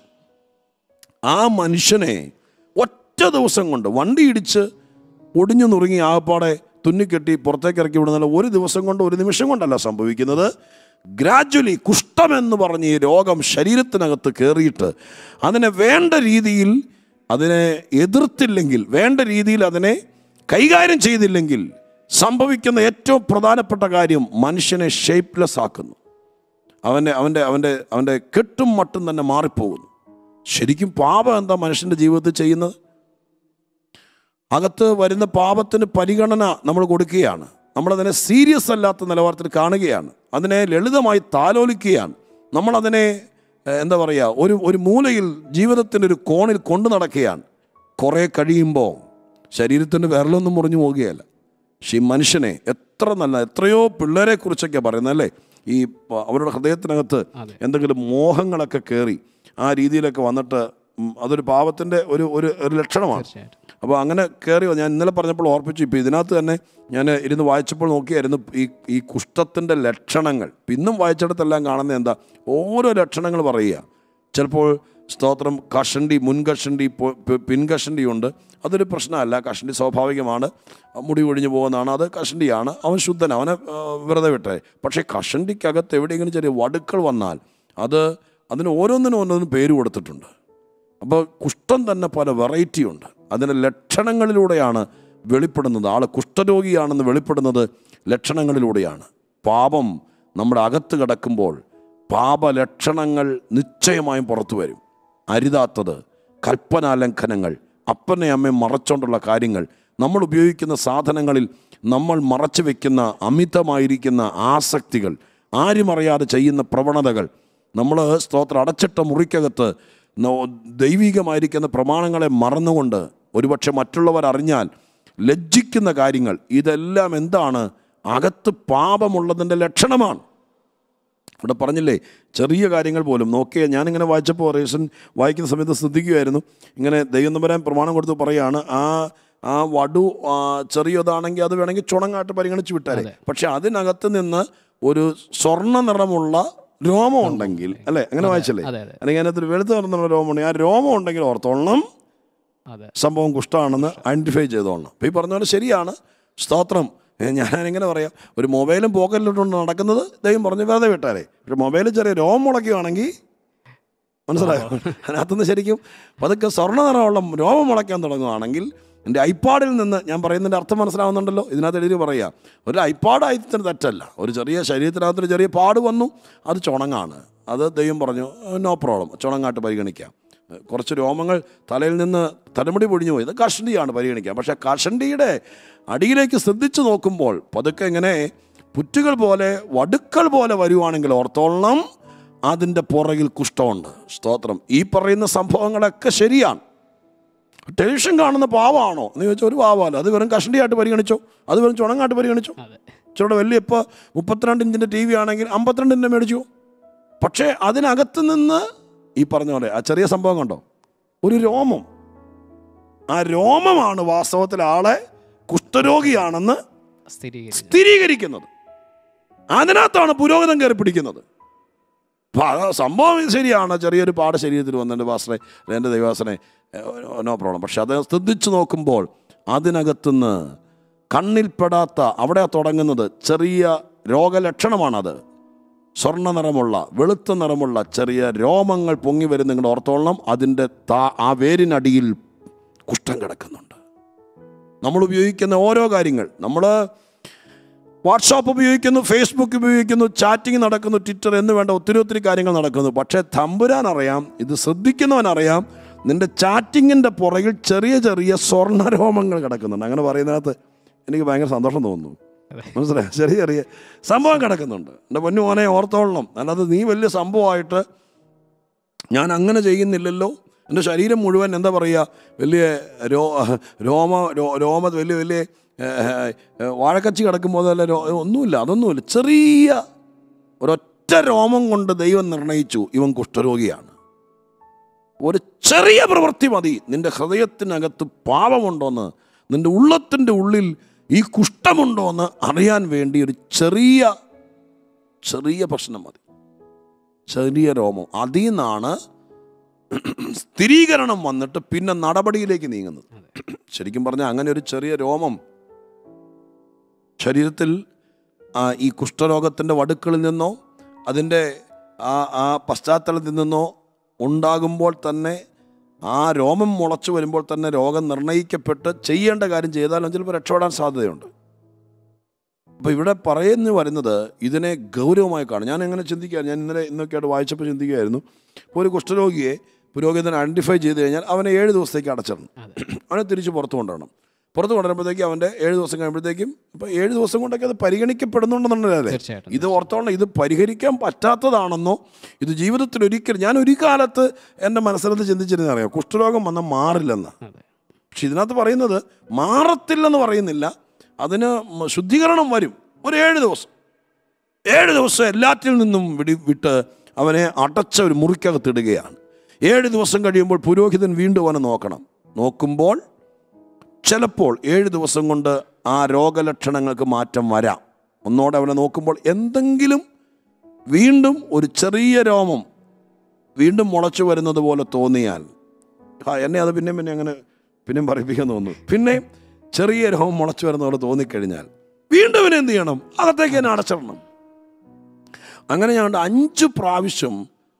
ആ മനുഷ്യനെ ഒറ്റ ദിവസം കൊണ്ട് വണ്ടി ഇടിച്ച് ഒടിഞ്ഞു നുറുങ്ങി ആകപ്പാടെ തുന്നിക്കെട്ടി പുറത്തേക്ക് ഇറക്കി വിടുന്ന ഒരു ദിവസം കൊണ്ട് ഒരു നിമിഷം കൊണ്ടല്ല സംഭവിക്കുന്നത് ഗ്രാജ്വലി കുഷ്ഠമെന്ന് പറഞ്ഞ് ഈ രോഗം ശരീരത്തിനകത്ത് കയറിയിട്ട് അതിനെ വേണ്ട രീതിയിൽ അതിനെ എതിർത്തില്ലെങ്കിൽ വേണ്ട രീതിയിൽ അതിനെ കൈകാര്യം ചെയ്തില്ലെങ്കിൽ സംഭവിക്കുന്ന ഏറ്റവും പ്രധാനപ്പെട്ട കാര്യം മനുഷ്യനെ ഷേപ്പ്ലെസ് ആക്കുന്നു അവൻ്റെ അവൻ്റെ അവൻ്റെ അവൻ്റെ കെട്ടും മട്ടും തന്നെ മാറിപ്പോകുന്നു ശരിക്കും പാപം എന്താ മനുഷ്യൻ്റെ ജീവിതത്തിൽ ചെയ്യുന്നത് അകത്ത് വരുന്ന പാപത്തിന് പരിഗണന നമ്മൾ കൊടുക്കുകയാണ് നമ്മളതിനെ സീരിയസ് അല്ലാത്ത നിലവാരത്തിൽ കാണുകയാണ് അതിനെ ലളിതമായി താലോലിക്കുകയാണ് നമ്മളതിനെ ഏഹ്, എന്താ പറയുക ഒരു ഒരു മൂലയിൽ ജീവിതത്തിൻ്റെ ഒരു കോണിൽ കൊണ്ടു നടക്കുകയാണ് കുറേ കഴിയുമ്പോൾ ശരീരത്തിൻ്റെ വിരലൊന്നും മുറിഞ്ഞു പോവുകയല്ല പക്ഷേ ഈ മനുഷ്യനെ എത്ര നല്ല എത്രയോ പിള്ളേരെ കുറിച്ചൊക്കെ പറയുന്നത് അല്ലേ ഈ പ- അവരുടെ ഹൃദയത്തിനകത്ത് അതെ. എന്തെങ്കിലും മോഹങ്ങളൊക്കെ കയറി ആ രീതിയിലൊക്കെ വന്നിട്ട് ഉം, അതൊരു പാപത്തിൻ്റെ ഒരു ഒരു ഒരു ലക്ഷണമാണ് തീർച്ചയായിട്ടും അപ്പോൾ അങ്ങനെ കയറി വന്നു. ഞാൻ ഇന്നലെ പറഞ്ഞപ്പോൾ ഓർപ്പിച്ചു ഇപ്പോൾ ഇതിനകത്ത് തന്നെ ഞാൻ ഇരുന്ന് വായിച്ചപ്പോൾ നോക്കിയായിരുന്നു ഈ ഈ കുഷ്ഠത്തിൻ്റെ ലക്ഷണങ്ങൾ ഇന്നും വായിച്ചിടത്തെല്ലാം കാണുന്നത് എന്താ ഓരോ ലക്ഷണങ്ങൾ പറയുക ചിലപ്പോൾ സ്തോത്രം കഷണ്ടി മുൻകഷണ്ടി പൊ- പി- പിൻകഷണ്ടി ഉണ്ട് അതൊരു പ്രശ്നമല്ല കഷണ്ടി സ്വാഭാവികമാണ് മുടി ഒഴിഞ്ഞു പോകുന്നതാണ് അത് കഷണ്ടിയാണ് അവൻ ശുദ്ധൻ അവനെ ആ, വെറുതെ വിട്ടെ പക്ഷേ കഷണ്ടിക്കകത്ത് എവിടെയെങ്കിലും ചെറിയ വടുക്കൾ വന്നാൽ അത് അതിന് ഓരോന്നിനും ഓരോന്നിനും പേര് കൊടുത്തിട്ടുണ്ട് അപ്പോൾ കുഷ്ഠം തന്നെ പല വെറൈറ്റി ഉണ്ട് അതിൻ്റെ ലക്ഷണങ്ങളിലൂടെയാണ് വെളിപ്പെടുന്നത് ആൾ കുഷ്ഠരോഗിയാണെന്ന് വെളിപ്പെടുന്നത് ലക്ഷണങ്ങളിലൂടെയാണ് പാപം നമ്മുടെ അകത്ത് കിടക്കുമ്പോൾ പാപലക്ഷണങ്ങൾ നിശ്ചയമായും പുറത്തു വരും അരുതാത്തത് കൽപ്പനാലംഘനങ്ങൾ അപ്പനെ അമ്മയും മറച്ചുകൊണ്ടുള്ള കാര്യങ്ങൾ നമ്മൾ ഉപയോഗിക്കുന്ന സാധനങ്ങളിൽ നമ്മൾ മറച്ചു വെക്കുന്ന അമിതമായിരിക്കുന്ന ആസക്തികൾ ആരും അറിയാതെ ചെയ്യുന്ന പ്രവണതകൾ നമ്മൾ സ്തോത്രം അടച്ചിട്ട മുറിക്കകത്ത് നോ- ദൈവികമായിരിക്കുന്ന പ്രമാണങ്ങളെ മറന്നുകൊണ്ട് ഒരുപക്ഷെ മറ്റുള്ളവർ അറിഞ്ഞാൽ ലജ്ജിക്കുന്ന കാര്യങ്ങൾ ഇതെല്ലാം എന്താണ് അകത്ത് പാപമുള്ളതിൻ്റെ ലക്ഷണമാണ് ഇവിടെ പറഞ്ഞില്ലേ ചെറിയ കാര്യങ്ങൾ പോലും നോക്കിയ ഞാനിങ്ങനെ വായിച്ചപ്പോൾ റേഷൻ വായിക്കുന്ന സമയത്ത് ശ്രദ്ധിക്കുമായിരുന്നു ഇങ്ങനെ ദൈവം തമ്പുരാൻ പ്രമാണം കൊടുത്ത് പറയാണ് ആ ആ വടു ആ, ചെറിയതാണെങ്കിൽ അത് വേണമെങ്കിൽ ചുണങ്ങാട്ട് പരിഗണിച്ച് വിട്ടാലേ പക്ഷെ അതിനകത്ത് നിന്ന് ഒരു സ്വർണ്ണ നിറമുള്ള രോമം ഉണ്ടെങ്കിൽ അല്ലേ അങ്ങനെ വായിച്ചല്ലേ അതെ അതെ അല്ലെങ്കിൽ അതിനകത്ത് വെളുത്ത് നിറമുള്ള രോമം ഉണ്ടെങ്കിൽ ആ രോമം ഉണ്ടെങ്കിൽ ഓർത്തോളണം അതെ സംഭവം കുഷ്ഠമാണെന്ന് ഐഡൻറ്റിഫൈ ചെയ്തോളണം അപ്പോൾ ഈ പറഞ്ഞ പോലെ ശരിയാണ് സ്തോത്രം ഏ, ഞാനിങ്ങനെ പറയാം ഒരു മൊബൈലും പോക്കറ്റിലിട്ടുകൊണ്ട് നടക്കുന്നത് ദൈവം പറഞ്ഞ് വെറുതെ വിട്ടാലേ പക്ഷെ മൊബൈലിൽ ചെറിയ രോമം മുളയ്ക്കുകയാണെങ്കിൽ മനസ്സിലായോ അതിനകത്തുനിന്ന് ശരിക്കും പതുക്കെ സ്വർണ്ണ നിറമുള്ള രോമം മുളയ്ക്കാൻ തുടങ്ങുകയാണെങ്കിൽ എൻ്റെ ഐപ്പാഡിൽ നിന്ന് ഞാൻ പറയുന്നതിൻ്റെ അർത്ഥം മനസ്സിലാവുന്നുണ്ടല്ലോ ഇതിനകത്ത് എഴുതി പറയാം ഒരു ഐപ്പാഡ് ആയത്തിന് തെറ്റല്ല ഒരു ചെറിയ ശരീരത്തിനകത്തൊരു ചെറിയ പാട് വന്നു അത് ചുണങ്ങാണ് അത് ദൈവം പറഞ്ഞു നോ പ്രോബ്ലം ചുണങ്ങാട്ട് പരിഗണിക്കാം കുറച്ച് രോമങ്ങൾ തലയിൽ നിന്ന് തലമുടി പൊഴിഞ്ഞു പോയി ഇത് കഷണ്ടിയാണ് പരിഗണിക്കാം പക്ഷേ കഷണ്ടിയുടെ അടിയിലേക്ക് ശ്രദ്ധിച്ചു നോക്കുമ്പോൾ പതുക്കെ ഇങ്ങനെ പുറ്റുകൾ പോലെ വടുക്കൾ പോലെ വരുവാണെങ്കിൽ ഓർത്തോളണം അതിൻ്റെ പുറകിൽ കുഷ്ഠമുണ്ട് സ്തോത്രം ഈ പറയുന്ന സംഭവങ്ങളൊക്കെ ശരിയാണ് ടെലിവിഷൻ കാണുന്ന പാവമാണോ എന്ന് ചോദിച്ചാൽ ഒരു പാവമല്ല അത് വെറും കഷണ്ടിയായിട്ട് പരിഗണിച്ചോ അത് വെറും ചുണങ്ങായിട്ട് പരിഗണിച്ചോ അതെ ഇച്ചിരി വലിയ ഇപ്പോൾ മുപ്പത്തിരണ്ട് ഇഞ്ചിൻ്റെ ടി വി ആണെങ്കിൽ അമ്പത്തിരണ്ടിൻ്റെ മേടിച്ചു പക്ഷേ അതിനകത്ത് നിന്ന് ഈ പറഞ്ഞ പോലെ ആ ചെറിയ സംഭവം കണ്ടോ ഒരു രോമം ആ രോമമാണ് വാസ്തവത്തിൽ ആളെ കുഷ്ഠരോഗിയാണെന്ന് സ്ഥിരീകരിച്ചു സ്ഥിരീകരിക്കുന്നത് അതിനകത്താണ് പുരോഗതം കയറി പിടിക്കുന്നത് അപ്പോൾ അത് സംഭവം ഇത് ശരിയാണ് ചെറിയൊരു പാട് ശരീരത്തിൽ വന്നെൻ്റെ പാസ്റ്ററെ എൻ്റെ ദൈവാസനെ നോ പ്രോബ്ലം പക്ഷെ അത് ശ്രദ്ധിച്ചു നോക്കുമ്പോൾ അതിനകത്തുനിന്ന് കണ്ണിൽപ്പെടാത്ത അവിടെ തുടങ്ങുന്നത് ചെറിയ രോഗലക്ഷണമാണത് സ്വർണ്ണ നിറമുള്ള വെളുത്ത നിറമുള്ള ചെറിയ രോമങ്ങൾ പൊങ്ങി വരും നിങ്ങളുടെ ഓർത്തോളണം അതിൻ്റെ താ ആ വേരിനടിയിൽ കുഷ്ഠം കിടക്കുന്നുണ്ട് നമ്മൾ ഉപയോഗിക്കുന്ന ഓരോ കാര്യങ്ങൾ നമ്മൾ വാട്സാപ്പ് ഉപയോഗിക്കുന്നു ഫേസ്ബുക്ക് ഉപയോഗിക്കുന്നു ചാറ്റിംഗ് നടക്കുന്നു ട്വിറ്റർ എന്ന് വേണ്ട ഒത്തിരി ഒത്തിരി കാര്യങ്ങൾ നടക്കുന്നു പക്ഷേ തമ്പുരാൻ അറിയാം ഇത് ശ്രദ്ധിക്കുന്നവനറിയാം നിന്റെ ചാറ്റിങ്ങിൻ്റെ പുറകിൽ ചെറിയ ചെറിയ സ്വർണ്ണരോമങ്ങൾ കിടക്കുന്നുണ്ട് അങ്ങനെ പറയുന്നതിനകത്ത് എനിക്ക് ഭയങ്കര സന്തോഷം തോന്നുന്നു മനസ്സിലായി ചെറിയ ചെറിയ സംഭവം കിടക്കുന്നുണ്ട് എൻ്റെ പൊന്നു മോനെ ഓർത്തോളണം അല്ലാതെ നീ വലിയ സംഭവമായിട്ട് ഞാൻ അങ്ങനെ ചെയ്യുന്നില്ലല്ലോ എൻ്റെ ശരീരം മുഴുവൻ എന്താ പറയുക വലിയ രോ രോമ രോ- രോമ വലിയ വലിയ ഏഹ്, ഏഹ്, വാഴക്കച്ചി കിടക്കുമ്പോൾ അതല്ല രോ ഒന്നുമില്ല അതൊന്നുമില്ല ചെറിയ ഒരൊറ്റ രോമം കൊണ്ട് ദൈവം നിർണയിച്ചു ഇവൻ കുഷ്ഠരോഗിയാണ് ഒരു ചെറിയ പ്രവൃത്തി മതി നിന്റെ ഹൃദയത്തിനകത്ത് പാപമുണ്ടോന്ന് നിന്റെ ഉള്ളത്തിൻ്റെ ഉള്ളിൽ ഈ കുഷ്ഠമുണ്ടോന്ന് അറിയാൻ വേണ്ടി ഒരു ചെറിയ ചെറിയ പ്രശ്നം മതി ചെറിയ രോമം അതിൽ നിന്നാണ് സ്ഥിരീകരണം വന്നിട്ട് പിന്നെ നടപടിയിലേക്ക് നീങ്ങുന്നത് ശരിക്കും പറഞ്ഞാൽ അങ്ങനെ ഒരു ചെറിയ രോമം ശരീരത്തിൽ ആ, ഈ കുഷ്ഠരോഗത്തിൻ്റെ വടുക്കളിൽ നിന്നോ അതിൻ്റെ ആ ആ പശ്ചാത്തലത്തിൽ നിന്നോ ഉണ്ടാകുമ്പോൾ തന്നെ ആ രോമം മുളച്ചു വരുമ്പോൾ തന്നെ രോഗം നിർണയിക്കപ്പെട്ട് ചെയ്യേണ്ട കാര്യം ചെയ്താലും ചിലപ്പോൾ രക്ഷപ്പെടാൻ സാധ്യതയുണ്ട് അപ്പോൾ ഇവിടെ പറയുന്നു വരുന്നത് ഇതിനെ ഗൗരവമായി കാണും ഞാൻ എങ്ങനെ ചിന്തിക്കുക ഞാൻ ഇന്നലെ ഇന്നൊക്കെയായിട്ട് വായിച്ചപ്പോൾ ചിന്തിക്കുകയായിരുന്നു ഇപ്പോൾ ഒരു കുഷ്ഠരോഗിയെ പുരോഹിതൻ ഐഡൻറ്റിഫൈ ചെയ്ത് കഴിഞ്ഞാൽ അവനെ ഏഴ് ദിവസത്തേക്ക് അടച്ചിടണം അവനെ തിരിച്ച് പുറത്ത് കൊണ്ടുവരണം പുറത്ത് കൊണ്ടുവരുമ്പോഴത്തേക്കും അവൻ്റെ ഏഴ് ദിവസം കഴിയുമ്പോഴത്തേക്കും ഇപ്പോൾ ഏഴ് ദിവസം കൊണ്ടൊക്കെ അത് പരിഗണിക്കപ്പെടുന്നുണ്ടെന്നുള്ളതല്ലേ തീർച്ചയായിട്ടും ഇത് ഓർത്തോളം ഇത് പരിഹരിക്കാൻ പറ്റാത്തതാണെന്നോ ഇത് ജീവിതത്തിൽ ഒരിക്കലും ഞാൻ ഒരു കാലത്ത് എൻ്റെ മനസ്സിലത് ചിന്തിച്ചിരുന്ന അറിയാം കുഷ്ഠരോഗം വന്നാൽ മാറില്ലെന്ന് അതെ പക്ഷെ ഇതിനകത്ത് പറയുന്നത് മാറത്തില്ലെന്ന് പറയുന്നില്ല അതിന് മ- ശുദ്ധീകരണം വരും ഒരു ഏഴ് ദിവസം ഏഴ് ദിവസം എല്ലാറ്റിൽ നിന്നും വിടി വിട്ട് അവനെ അടച്ച ഒരു മുറിക്കകത്തിടുകയാണ് ഏഴ് ദിവസം കഴിയുമ്പോൾ പുരോഹിതൻ വീണ്ടും അവനെ നോക്കണം നോക്കുമ്പോൾ ചിലപ്പോൾ ഏഴ് ദിവസം കൊണ്ട് ആ രോഗലക്ഷണങ്ങൾക്ക് മാറ്റം വരാം ഒന്നോടെ അവനെ നോക്കുമ്പോൾ എന്തെങ്കിലും വീണ്ടും ഒരു ചെറിയ രോമം വീണ്ടും മുളച്ചു വരുന്നത് പോലെ തോന്നിയാൽ ആ എന്നെ അത് പിന്നെയും പിന്നെ അങ്ങനെ പിന്നെയും പറയിപ്പിക്കാൻ തോന്നുന്നു പിന്നെ ചെറിയ രോമം മുളച്ചു വരുന്ന പോലെ തോന്നിക്കഴിഞ്ഞാൽ വീണ്ടും ഇവനെ എന്ത് ചെയ്യണം അകത്തേക്ക് തന്നെ അടച്ചിടണം അങ്ങനെ ഞങ്ങളുടെ അഞ്ച് പ്രാവശ്യം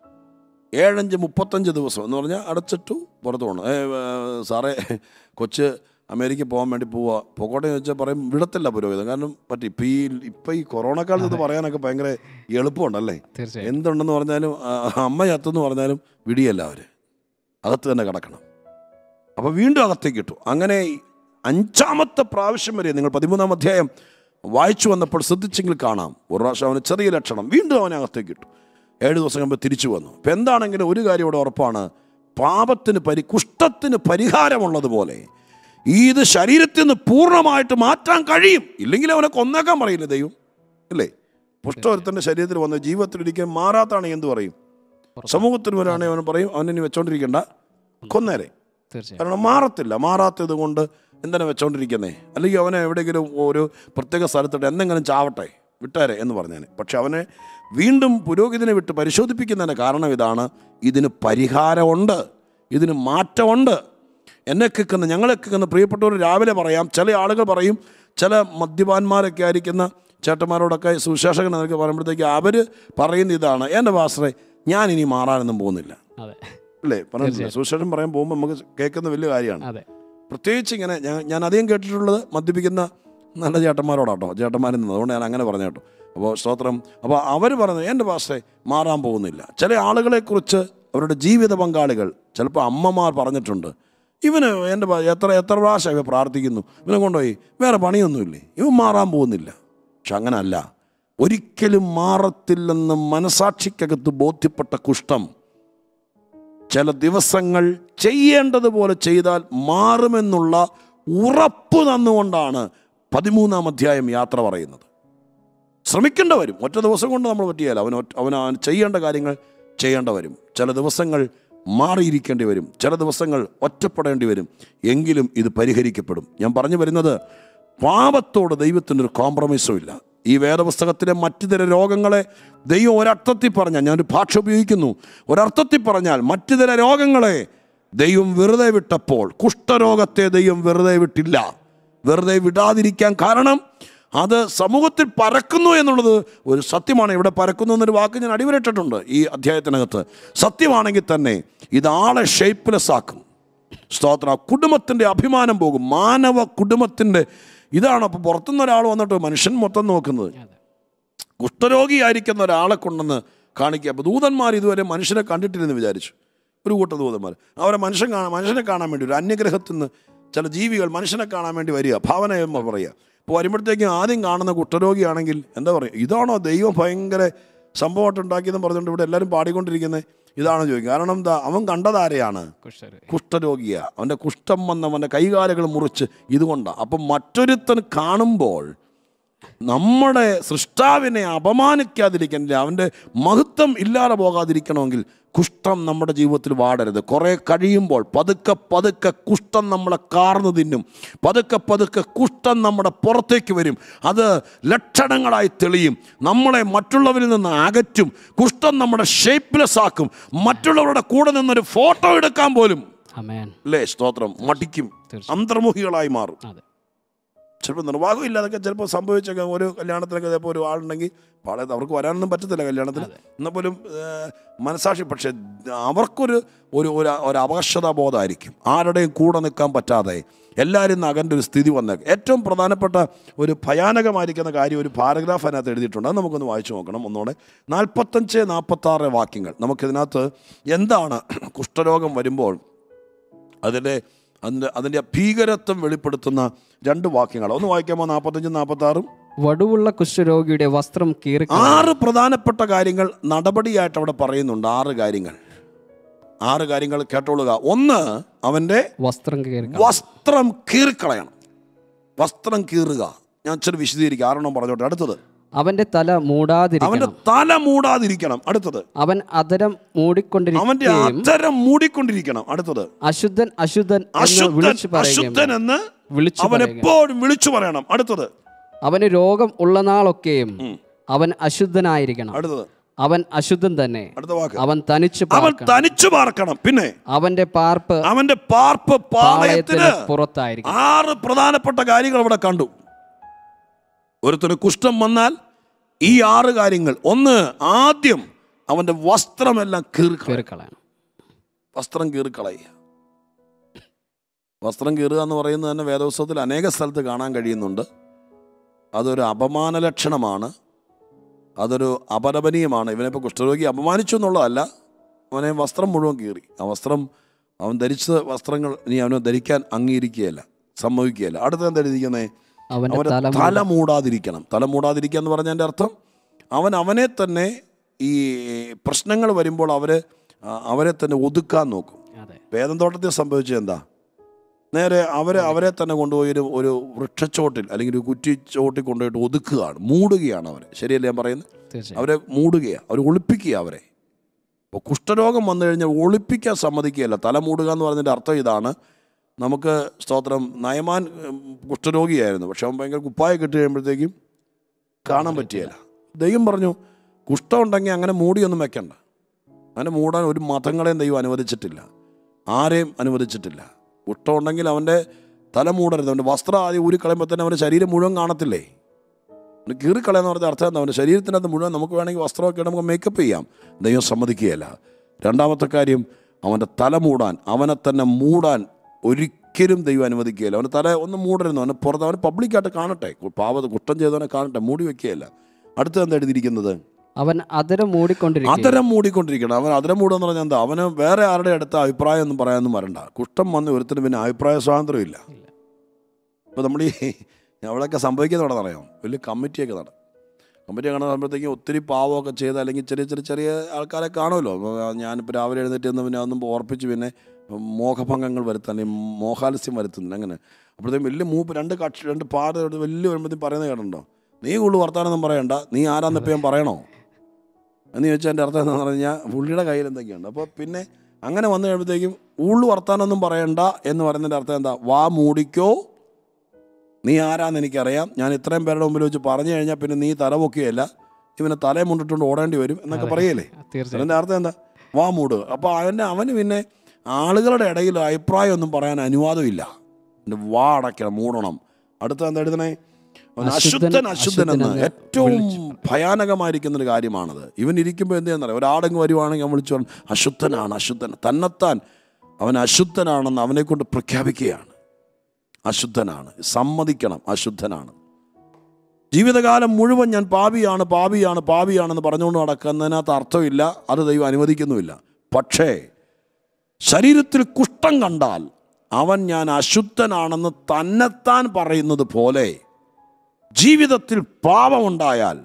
ഏഴഞ്ച് മുപ്പത്തഞ്ച് ദിവസം എന്ന് പറഞ്ഞാൽ അടച്ചിട്ടു പുറത്തു പോകണം ഏ, ഏ, സാറേ കൊച്ച് അമേരിക്ക പോകാൻ വേണ്ടി പോവുക പൊക്കോട്ടെ എന്ന് വെച്ചാൽ പറയും വിടത്തില്ല പുരോഹിതം കാരണം പറ്റി ഇപ്പം ഈ ഇപ്പം ഈ കൊറോണ കാലത്ത് ഇത് പറയാനൊക്കെ ഭയങ്കര എളുപ്പമുണ്ടല്ലേ തീർച്ചയായും എന്തുണ്ടെന്ന് പറഞ്ഞാലും ആ, അമ്മ ചത്തെന്ന് പറഞ്ഞാലും വിടിയല്ല അവർ അകത്ത് തന്നെ കിടക്കണം അപ്പോൾ വീണ്ടും അകത്തേക്ക് ഇട്ടു അങ്ങനെ ഈ അഞ്ചാമത്തെ പ്രാവശ്യം വരെ നിങ്ങൾ പതിമൂന്നാം അധ്യായം വായിച്ചു വന്നപ്പോൾ ശ്രദ്ധിച്ചെങ്കിൽ കാണാം ഒരു പ്രാവശ്യം അവന് ചെറിയ ലക്ഷണം വീണ്ടും അവനെ അകത്തേക്ക് ഇട്ടു ഏഴ് ദിവസം കഴിയുമ്പോൾ തിരിച്ചു വന്നു അപ്പം എന്താണെങ്കിലും ഒരു കാര്യം ഇവിടെ ഉറപ്പാണ് പാപത്തിന് പരി കുഷ്ഠത്തിന് പരിഹാരമുള്ളതുപോലെ ഇത് ശരീരത്തിൽ നിന്ന് പൂർണ്ണമായിട്ട് മാറ്റാൻ കഴിയും ഇല്ലെങ്കിൽ അവനെ കൊന്നേക്കാൻ പറയില്ല ദൈവം ഇല്ലേ പുഷ്ടൊരുത്തൻ്റെ ശരീരത്തിൽ വന്ന് ജീവിതത്തിൽ ഒരിക്കലും മാറാത്താണെങ്കിൽ എന്ത് പറയും സമൂഹത്തിന് വരാണെങ്കിൽ അവൻ പറയും അവനെ ഇനി വെച്ചോണ്ടിരിക്കണ്ട കൊന്നേരെ തീർച്ചയായും കാരണം മാറത്തില്ല മാറാത്തത് കൊണ്ട് എന്തിനാ വെച്ചോണ്ടിരിക്കുന്നേ അല്ലെങ്കിൽ അവനെ എവിടെയെങ്കിലും ഒരു പ്രത്യേക സ്ഥലത്തിട്ട് എന്തെങ്കിലും ചാവട്ടെ വിട്ടേരെ എന്ന് പറഞ്ഞേനെ പക്ഷെ അവനെ വീണ്ടും പുരോഹിതനെ വിട്ട് പരിശോധിപ്പിക്കുന്നതിൻ്റെ കാരണം ഇതാണ് ഇതിന് പരിഹാരമുണ്ട് ഇതിന് മാറ്റമുണ്ട് എന്നെ കേൾക്കുന്ന ഞങ്ങളെ കേൾക്കുന്ന പ്രിയപ്പെട്ടവർ രാവിലെ പറയാം ചില ആളുകൾ പറയും ചില മദ്യപാന്മാരൊക്കെ ആയിരിക്കുന്ന ചേട്ടന്മാരോടൊക്കെ സുശേഷകൻ എന്നൊക്കെ പറയുമ്പോഴത്തേക്ക് അവർ പറയുന്ന ഇതാണ് എൻ്റെ പാസ്റ്ററെ ഞാൻ ഇനി മാറാനൊന്നും പോകുന്നില്ല അതെ അല്ലേ പറഞ്ഞിട്ടില്ല സുശേഷം പറയാൻ പോകുമ്പോൾ നമുക്ക് കേൾക്കുന്ന വലിയ കാര്യമാണ് അതെ പ്രത്യേകിച്ച് ഇങ്ങനെ ഞാൻ ഞാൻ അധികം കേട്ടിട്ടുള്ളത് മദ്യപിക്കുന്ന നല്ല ചേട്ടന്മാരോടാട്ടോ ചേട്ടന്മാരിൽ നിന്ന് അതുകൊണ്ട് ഞാൻ അങ്ങനെ പറഞ്ഞു കേട്ടോ അപ്പോൾ സ്തോത്രം അപ്പോൾ അവർ പറഞ്ഞത് എൻ്റെ പാസ്റ്റേ മാറാൻ പോകുന്നില്ല ചില ആളുകളെക്കുറിച്ച് അവരുടെ ജീവിത പങ്കാളികൾ ചിലപ്പോൾ അമ്മമാർ പറഞ്ഞിട്ടുണ്ട് ഇവന് എൻ്റെ പാ- എത്ര എത്ര പ്രാവശ്യം ഇവ പ്രാർത്ഥിക്കുന്നു ഇവനെ കൊണ്ടുപോയി വേറെ പണിയൊന്നുമില്ലേ ഇവൻ മാറാൻ പോകുന്നില്ല പക്ഷെ അങ്ങനല്ല ഒരിക്കലും മാറത്തില്ലെന്ന് മനസാക്ഷിക്കകത്ത് ബോധ്യപ്പെട്ട കുഷ്ഠം ചില ദിവസങ്ങൾ ചെയ്യേണ്ടതുപോലെ ചെയ്താൽ മാറുമെന്നുള്ള ഉറപ്പ് തന്നുകൊണ്ടാണ് പതിമൂന്നാം അധ്യായം യാത്ര പറയുന്നത് ശ്രമിക്കേണ്ട വരും ഒറ്റ ദിവസം കൊണ്ട് നമ്മൾ പറ്റിയാൽ അവൻ ഒറ്റ- അവൻ അവൻ ചെയ്യേണ്ട കാര്യങ്ങൾ ചെയ്യേണ്ട വരും ചില ദിവസങ്ങൾ മാറിയിരിക്കേണ്ടി വരും ചില ദിവസങ്ങൾ ഒറ്റപ്പെടേണ്ടി വരും എങ്കിലും ഇത് പരിഹരിക്കപ്പെടും ഞാൻ പറഞ്ഞു വരുന്നത് പാപത്തോട് ദൈവത്തിനൊരു കോംപ്രമൈസും ഇല്ല ഈ വേദപുസ്തകത്തിലെ മറ്റു തര രോഗങ്ങളെ ദൈവം ഒരർത്ഥത്തിൽ പറഞ്ഞാൽ ഞാനൊരു ഭാഷ ഉപയോഗിക്കുന്നു ഒരർത്ഥത്തിൽ പറഞ്ഞാൽ മറ്റു തര രോഗങ്ങളെ ദൈവം വെറുതെ വിട്ടപ്പോൾ കുഷ്ഠരോഗത്തെ ദൈവം വെറുതെ വിട്ടില്ല വെറുതെ വിടാതിരിക്കാൻ കാരണം അത് സമൂഹത്തിൽ പരക്കുന്നു എന്നുള്ളത് ഒരു സത്യമാണ് ഇവിടെ പരക്കുന്നു എന്നൊരു വാക്ക് ഞാൻ അടിവരട്ടിട്ടുണ്ട് ഈ അധ്യായത്തിനകത്ത് സത്യമാണെങ്കിൽ തന്നെ ഇത് ആളെ ഷേപ്പ്ലെസ് ആക്കും സ്തോത്ര കുടുംബത്തിൻ്റെ അഭിമാനം പോകും മാനവ കുടുംബത്തിൻ്റെ ഇതാണ് അപ്പോൾ പുറത്തുനിന്ന് ഒരാൾ വന്നിട്ട് മനുഷ്യൻ മൊത്തം നോക്കുന്നത് അതെ കുഷ്ഠരോഗിയായിരിക്കുന്ന ഒരാളെ കൊണ്ടെന്ന് കാണിക്കുക അപ്പോൾ ദൂതന്മാർ ഇതുവരെ മനുഷ്യനെ കണ്ടിട്ടില്ലെന്ന് വിചാരിച്ചു ഒരു കൂട്ടം ദൂതന്മാർ അവരെ മനുഷ്യൻ കാണാൻ മനുഷ്യനെ കാണാൻ വേണ്ടി ഒരു അന്യഗ്രഹത്തിൽ നിന്ന് ചില ജീവികൾ മനുഷ്യനെ കാണാൻ വേണ്ടി വരിക ഭാവന എന്ന് പറയുക അപ്പോൾ വരുമ്പോഴത്തേക്കും ആദ്യം കാണുന്ന കുഷ്ഠരോഗിയാണെങ്കിൽ എന്താ പറയുക ഇതാണോ ദൈവം ഭയങ്കര സംഭവമായിട്ട് ഉണ്ടാക്കിയെന്ന് പറഞ്ഞുകൊണ്ട് ഇവിടെ എല്ലാവരും പാടിക്കൊണ്ടിരിക്കുന്നത് ഇതാണോ ചോദിക്കും കാരണം എന്താ അവൻ കണ്ടതാരെയാണ് കുഷ്ഠരോഗി കുഷ്ഠരോഗിയാ അവൻ്റെ കുഷ്ഠം വന്ന് അവൻ്റെ കൈകാലുകൾ മുറിച്ച് ഇതുകൊണ്ടാണ് അപ്പം മറ്റൊരുത്തൻ കാണുമ്പോൾ നമ്മുടെ സൃഷ്ടാവിനെ അപമാനിക്കാതിരിക്കാൻ അവൻ്റെ മഹത്വം ഇല്ലാതെ പോകാതിരിക്കണമെങ്കിൽ കുഷ്ഠം നമ്മുടെ ജീവിതത്തിൽ വാടരുത് കുറേ കഴിയുമ്പോൾ പതുക്കെ പതുക്കെ കുഷ്ഠം നമ്മളെ കാർന്നു തിന്നും പതുക്കെ പതുക്കെ കുഷ്ഠം നമ്മുടെ പുറത്തേക്ക് വരും അത് ലക്ഷണങ്ങളായി തെളിയും നമ്മളെ മറ്റുള്ളവരിൽ നിന്ന് അകറ്റും കുഷ്ഠം നമ്മുടെ ഷേപ്പ്ലെസ് ആക്കും മറ്റുള്ളവരുടെ കൂടെ നിന്നൊരു ഫോട്ടോ എടുക്കാൻ പോലും അമേൻ അല്ലേ സ്തോത്രം മടിക്കും തീർച്ചയായും. അന്തർമുഖികളായി മാറും അതെ ചിലപ്പോൾ നിർവാഹം ഇല്ലാതൊക്കെ ചിലപ്പോൾ സംഭവിച്ചൊക്കെ ഒരു കല്യാണത്തിനൊക്കെ ചിലപ്പോൾ ഒരു ആളുണ്ടെങ്കിൽ വളരെ അവർക്ക് വരാനൊന്നും പറ്റത്തില്ല കല്യാണത്തിന് എന്നാൽ പോലും ഏഹ്, മനസാക്ഷി പക്ഷേ അവർക്കൊരു ഒരു ഒരു ഒരു അവകാശതാ ബോധമായിരിക്കും ആരുടെയും കൂടെ നിൽക്കാൻ പറ്റാതെ എല്ലാവരും നകൻ്റെ ഒരു സ്ഥിതി വന്നേക്കും ഏറ്റവും പ്രധാനപ്പെട്ട ഒരു ഭയാനകമായിരിക്കുന്ന കാര്യം ഒരു പാരഗ്രാഫ് അതിനകത്ത് എഴുതിയിട്ടുണ്ട് അത് നമുക്കൊന്ന് വായിച്ചു നോക്കണം ഒന്നുകൂടെ നാൽപ്പത്തഞ്ച് നാൽപ്പത്താറ് വാക്യങ്ങൾ നമുക്കിതിനകത്ത് എന്താണ് കുഷ്ഠരോഗം വരുമ്പോൾ അതിൻ്റെ അതിൻ്റെ അതിൻ്റെ ഭീകരത്വം വെളിപ്പെടുത്തുന്ന രണ്ട് വാക്യങ്ങൾ ഒന്ന് വായിക്കാമോ നാൽപ്പത്തഞ്ചും നാൽപ്പത്താറും വടുവുള്ള കുഷ്ഠരോഗിയുടെ വസ്ത്രം കീറി ആറ് പ്രധാനപ്പെട്ട കാര്യങ്ങൾ നടപടിയായിട്ട് അവിടെ പറയുന്നുണ്ട് ആറ് കാര്യങ്ങൾ ആറ് കാര്യങ്ങൾ കേട്ടോളുക ഒന്ന് അവൻ്റെ വസ്ത്രം കീറി വസ്ത്രം കീറിക്കളയണം വസ്ത്രം കീറുക ഞാൻ ഇച്ചിരി വിശദീകരിക്കുക ആറെണ്ണം പറഞ്ഞോട്ടെ അടുത്തത് അവന്റെ തല അവന്റെ മൂടാതിരിക്കണം തല മൂടാതിരിക്കണം അടുത്തത് അവൻ അതരം അവന്റെ മൂടിക്കൊണ്ടിരിക്കുകയും അത്തരം മൂടിക്കൊണ്ടിരിക്കണം അടുത്തത് അശുദ്ധൻ അശുദ്ധൻ എന്ന് അശുദ്ധൻ വിളിച്ചു പറയുകയും അശുദ്ധൻ എന്ന് വിളിച്ചു അവൻ എപ്പോഴും വിളിച്ചു പറയണം അടുത്തത് അവന് രോഗം ഉള്ള നാളൊക്കെയും അവൻ അശുദ്ധനായിരിക്കണം അടുത്തത് അവൻ അശുദ്ധൻ തന്നെ അടുത്ത വാക്ക് അവൻ തനിച്ച് അവൻ പാർക്കണം തനിച്ചു പാർക്കണം പിന്നെ അവന്റെ പാർപ്പ് അവന്റെ പാർപ്പ് പാളയത്തിന് പാളയത്തിന് പുറത്തായിരിക്കും ആറ് പ്രധാനപ്പെട്ട കാര്യങ്ങൾ ഇവിടെ കണ്ടു ഒരുത്തന് കുഷ്ഠം വന്നാൽ ഈ ആറ് കാര്യങ്ങൾ ഒന്ന് ആദ്യം അവന്റെ വസ്ത്രമെല്ലാം കീറിക്കളയും കീറിക്കളയണം വസ്ത്രം കീറിക്കളയുക വസ്ത്രം കീറുക എന്ന് പറയുന്നത് തന്നെ വേദോത്സവത്തിൽ അനേക സ്ഥലത്ത് കാണാൻ കഴിയുന്നുണ്ട് അതൊരു അപമാന ലക്ഷണമാണ് അതൊരു അപലപനീയമാണ് ഇവനിപ്പോൾ കുഷ്ഠരോഗി അപമാനിച്ചു എന്നുള്ളതല്ല അവനെ വസ്ത്രം മുഴുവൻ കീറി ആ വസ്ത്രം അവൻ ധരിച്ച വസ്ത്രങ്ങൾ ഇനി അവന് ധരിക്കാൻ അംഗീകരിക്കുകയല്ല സമ്മതിക്കുകയല്ല അടുത്ത എന്താ എഴുതിയിരിക്കുന്നേ അവന്റെ അവന് തല തല മൂടാതിരിക്കണം തല മൂടാതിരിക്കുക എന്ന് പറഞ്ഞതിൻ്റെ അർത്ഥം അവൻ അവനെ തന്നെ ഈ പ്രശ്നങ്ങൾ വരുമ്പോൾ അവര് ആ, അവരെ തന്നെ ഒതുക്കാൻ നോക്കും അതെ വേദന്തോട്ടത്തിൽ സംഭവിച്ചത് എന്താ നേരെ അവരെ അവരെ തന്നെ കൊണ്ടുപോയി ഒരു ഒരു വൃക്ഷച്ചോട്ടിൽ അല്ലെങ്കിൽ ഒരു കുറ്റിച്ചോട്ടിൽ കൊണ്ടുപോയിട്ട് ഒതുക്കുകയാണ് മൂടുകയാണ് അവരെ ശരിയല്ലേ ഞാൻ പറയുന്നത് തീർച്ചയായും അവരെ മൂടുകയാണ് അവർ ഒളിപ്പിക്കുക അവരെ അപ്പോൾ കുഷ്ഠരോഗം വന്നു കഴിഞ്ഞാൽ ഒളിപ്പിക്കാൻ സമ്മതിക്കുകയല്ല തല മൂടുക എന്ന് പറഞ്ഞതിൻ്റെ അർത്ഥം ഇതാണ് നമുക്ക് സ്തോത്രം നയമാൻ ഉം, കുഷ്ഠരോഗിയായിരുന്നു പക്ഷെ അവൻ ഭയങ്കര കുപ്പായ കിട്ടി കഴിയുമ്പോഴത്തേക്കും കാണാൻ പറ്റിയല്ല ദൈവം പറഞ്ഞു കുഷ്ഠം ഉണ്ടെങ്കിൽ അങ്ങനെ മൂടിയൊന്നും വെക്കണ്ട അങ്ങനെ മൂടാൻ ഒരു മതങ്ങളെയും ദൈവം അനുവദിച്ചിട്ടില്ല ആരെയും അനുവദിച്ചിട്ടില്ല കുഷ്ഠം ഉണ്ടെങ്കിൽ അവൻ്റെ തല മൂടരുത് അവൻ്റെ വസ്ത്രം ആദ്യം ഊരിക്കളയുമ്പോൾ തന്നെ അവൻ്റെ ശരീരം മുഴുവൻ കാണത്തില്ലേ അവന് കീറിക്കളയെന്ന് പറഞ്ഞ അർത്ഥം എന്താ അവൻ്റെ ശരീരത്തിനകത്ത് മുഴുവൻ നമുക്ക് വേണമെങ്കിൽ വസ്ത്രമൊക്കെ ഇട്ട് നമുക്ക് മേക്കപ്പ് ചെയ്യാം ദൈവം സമ്മതിക്കുകയല്ല രണ്ടാമത്തെ കാര്യം അവൻ്റെ തല മൂടാൻ അവനെ തന്നെ മൂടാൻ ഒരിക്കലും ദൈവം അനുവദിക്കുകയില്ല അവൻ്റെ തല ഒന്ന് മൂടരുന്നു അവനെ പുറത്ത് അവന് പബ്ലിക്കായിട്ട് കാണട്ടെ പാവത് കുറ്റം ചെയ്തവനെ കാണട്ടെ മൂടി വെക്കുകയല്ല അടുത്ത് എന്താ എഴുതിയിരിക്കുന്നത് അവൻ അതരം മൂടിക്കൊണ്ടിരിക്കും അതരം മൂടിക്കൊണ്ടിരിക്കണം അവൻ അതരം മൂടുക എന്ന് പറഞ്ഞാൽ എന്താ അവന് വേറെ ആരുടെ അടുത്ത അഭിപ്രായം ഒന്നും പറയാനൊന്നും വരണ്ട കുഷ്ഠം വന്ന് ഒരുത്തിന് പിന്നെ അഭിപ്രായ സ്വാതന്ത്ര്യം ഇല്ല ഇപ്പോൾ നമ്മൾ ഈ അവിടെയൊക്കെ സംഭവിക്കുന്നത് അറിയാം വലിയ കമ്മിറ്റിയൊക്കെ നട കമ്മിറ്റി കാണുമ്പോഴത്തേക്കും ഒത്തിരി പാവമൊക്കെ ചെയ്ത് അല്ലെങ്കിൽ ചെറിയ ചെറിയ ചെറിയ ആൾക്കാരെ കാണുമല്ലോ അപ്പോൾ ഞാനിപ്പോൾ രാവിലെ എഴുന്നേറ്റ് നിന്ന് പിന്നെ അതൊന്നും ഓർപ്പിച്ച് പിന്നെ മോഹഭംഗങ്ങൾ വരുത്താൻ അല്ലെങ്കിൽ മോഹാലസ്യം വരുത്തുന്നില്ല അങ്ങനെ അപ്പോഴത്തേക്കും വലിയ മൂപ്പ് രണ്ട് കക്ഷി രണ്ട് പാട് വലിയ വരുമ്പോഴത്തേക്കും പറയുന്നത് കേട്ടോ നീ കൂടുതൽ വർത്താനൊന്നും പറയണ്ട നീ ആരാന്നിപ്പോൾ ഞാൻ പറയണോ എന്ന് ചോദിച്ചാൽ എൻ്റെ അർത്ഥം എന്താണെന്ന് പറഞ്ഞാൽ പുള്ളിയുടെ കയ്യിൽ എന്തൊക്കെയുണ്ട് അപ്പോൾ പിന്നെ അങ്ങനെ വന്നു കഴിയുമ്പോഴത്തേക്കും ഉള്ളു വർത്താനൊന്നും പറയണ്ട എന്ന് പറയുന്നതിൻ്റെ അർത്ഥം എന്താ വാ മൂടിക്കോ നീ ആരാന്ന് എനിക്കറിയാം ഞാൻ ഇത്രയും പേരുടെ മുമ്പിൽ വെച്ച് പറഞ്ഞു കഴിഞ്ഞാൽ പിന്നെ നീ തല പൊക്കുകയല്ല ഇവനെ തലയും മുണ്ടിട്ടുകൊണ്ട് ഓടേണ്ടി വരും എന്നൊക്കെ പറയല്ലേ തീർച്ചയായും അതിൻ്റെ അർത്ഥം എന്താ വാ മൂടുക അപ്പോൾ അവൻ്റെ അവന് പിന്നെ ആളുകളുടെ ഇടയിൽ അഭിപ്രായം ഒന്നും പറയാൻ അനുവാദമില്ല എൻ്റെ വാ അടയ്ക്കണം മൂടണം അടുത്ത എന്താ എഴുതണേ അവൻ അശുദ്ധൻ, അശുദ്ധൻ അശുദ്ധൻ എന്ന് അശുദ്ധൻ എന്ന് ഏറ്റവും ഭയാനകമായിരിക്കുന്ന ഒരു കാര്യമാണത് ഇവൻ ഇരിക്കുമ്പോൾ എന്ത് ചെയ്യുന്നറിയാം ഒരാടെങ്ങ് വരുവാണെങ്കിൽ അവൻ വിളിച്ചു പറഞ്ഞു അശുദ്ധനാണ് അശുദ്ധൻ തന്നെത്താൻ അവൻ അശുദ്ധനാണെന്ന് അവനെ കൊണ്ട് പ്രഖ്യാപിക്കുകയാണ് അശുദ്ധനാണ് സമ്മതിക്കണം അശുദ്ധനാണ് ജീവിതകാലം മുഴുവൻ ഞാൻ പാപിയാണ് പാപിയാണ് പാപിയാണെന്ന് പറഞ്ഞുകൊണ്ട് നടക്കുന്നതിനകത്ത് അർത്ഥമില്ല അത് ദൈവം അനുവദിക്കുന്നുമില്ല പക്ഷേ ശരീരത്തിൽ കുഷ്ഠം കണ്ടാൽ അവൻ ഞാൻ അശുദ്ധനാണെന്ന് തന്നെത്താൻ പറയുന്നത് പോലെ ജീവിതത്തിൽ പാപമുണ്ടായാൽ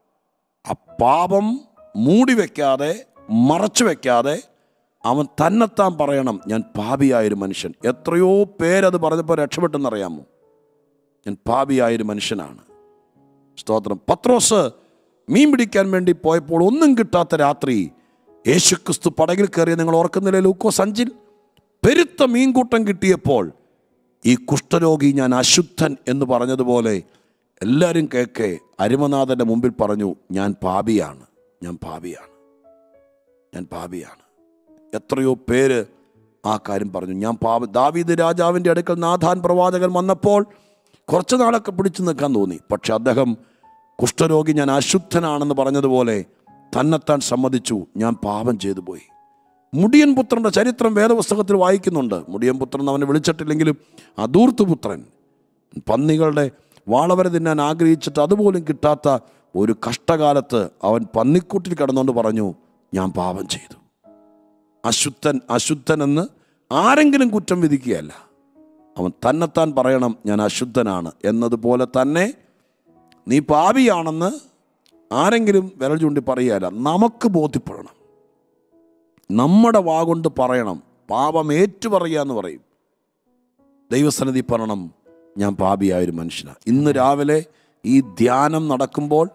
ആ പാപം മൂടി വയ്ക്കാതെ മറച്ചു വയ്ക്കാതെ അവൻ തന്നെത്താൻ പറയണം ഞാൻ പാപിയായൊരു മനുഷ്യൻ എത്രയോ പേരത് പറഞ്ഞപ്പോൾ രക്ഷപ്പെട്ടെന്നറിയാമോ ഞാൻ പാപിയായൊരു മനുഷ്യനാണ് സ്തോത്രം പത്രോസ് മീൻ പിടിക്കാൻ വേണ്ടി പോയപ്പോൾ ഒന്നും കിട്ടാത്ത രാത്രി യേശുക്രിസ്തു പടകിൽ കയറിയ നിങ്ങൾ ഓർക്കുന്നില്ലേ ലൂക്കോസ് അഞ്ചിൽ പെരുത്ത മീൻകൂട്ടം കിട്ടിയപ്പോൾ ഈ കുഷ്ഠരോഗി ഞാൻ അശുദ്ധൻ എന്ന് പറഞ്ഞതുപോലെ എല്ലാവരും കേൾക്കെ അരുമനാഥൻ്റെ മുമ്പിൽ പറഞ്ഞു ഞാൻ പാപിയാണ് ഞാൻ പാപിയാണ് ഞാൻ പാപിയാണ് എത്രയോ പേര് ആ കാര്യം പറഞ്ഞു ഞാൻ പാപ ദാവീദ് രാജാവിൻ്റെ അടുക്കൽ നാഥാൻ പ്രവാചകൻ വന്നപ്പോൾ കുറച്ച് നാളൊക്കെ പിടിച്ചു നിൽക്കാൻ തോന്നി പക്ഷെ അദ്ദേഹം കുഷ്ഠരോഗി ഞാൻ അശുദ്ധനാണെന്ന് പറഞ്ഞതുപോലെ തന്നെത്താൻ സമ്മതിച്ചു ഞാൻ പാപം ചെയ്തു പോയി മുടിയൻ പുത്രൻ്റെ ചരിത്രം വേദപുസ്തകത്തിൽ വായിക്കുന്നുണ്ട് മുടിയൻ പുത്രൻ അവനെ വിളിച്ചിട്ടില്ലെങ്കിലും അദൂർത്ത് പുത്രൻ പന്നികളുടെ വാളവര തിന്നാൻ ആഗ്രഹിച്ചിട്ട് അതുപോലും കിട്ടാത്ത ഒരു കഷ്ടകാലത്ത് അവൻ പന്നിക്കൂട്ടിൽ കിടന്നുകൊണ്ട് പറഞ്ഞു ഞാൻ പാപം ചെയ്തു അശുദ്ധൻ അശുദ്ധനെന്ന് ആരെങ്കിലും കുറ്റം വിധിക്കുകയല്ല അവൻ തന്നെത്താൻ പറയണം ഞാൻ അശുദ്ധനാണ് എന്നതുപോലെ തന്നെ നീ പാപിയാണെന്ന് ആരെങ്കിലും വിരൽ ചൂണ്ടി പറയുകയല്ല നമുക്ക് ബോധ്യപ്പെടണം നമ്മുടെ വാ കൊണ്ട് പറയണം പാപം ഏറ്റുപറയുക എന്ന് പറയും ദൈവസന്നിധി പറയണം ഞാൻ പാപിയായൊരു മനുഷ്യനാണ് ഇന്ന് രാവിലെ ഈ ധ്യാനം നടക്കുമ്പോൾ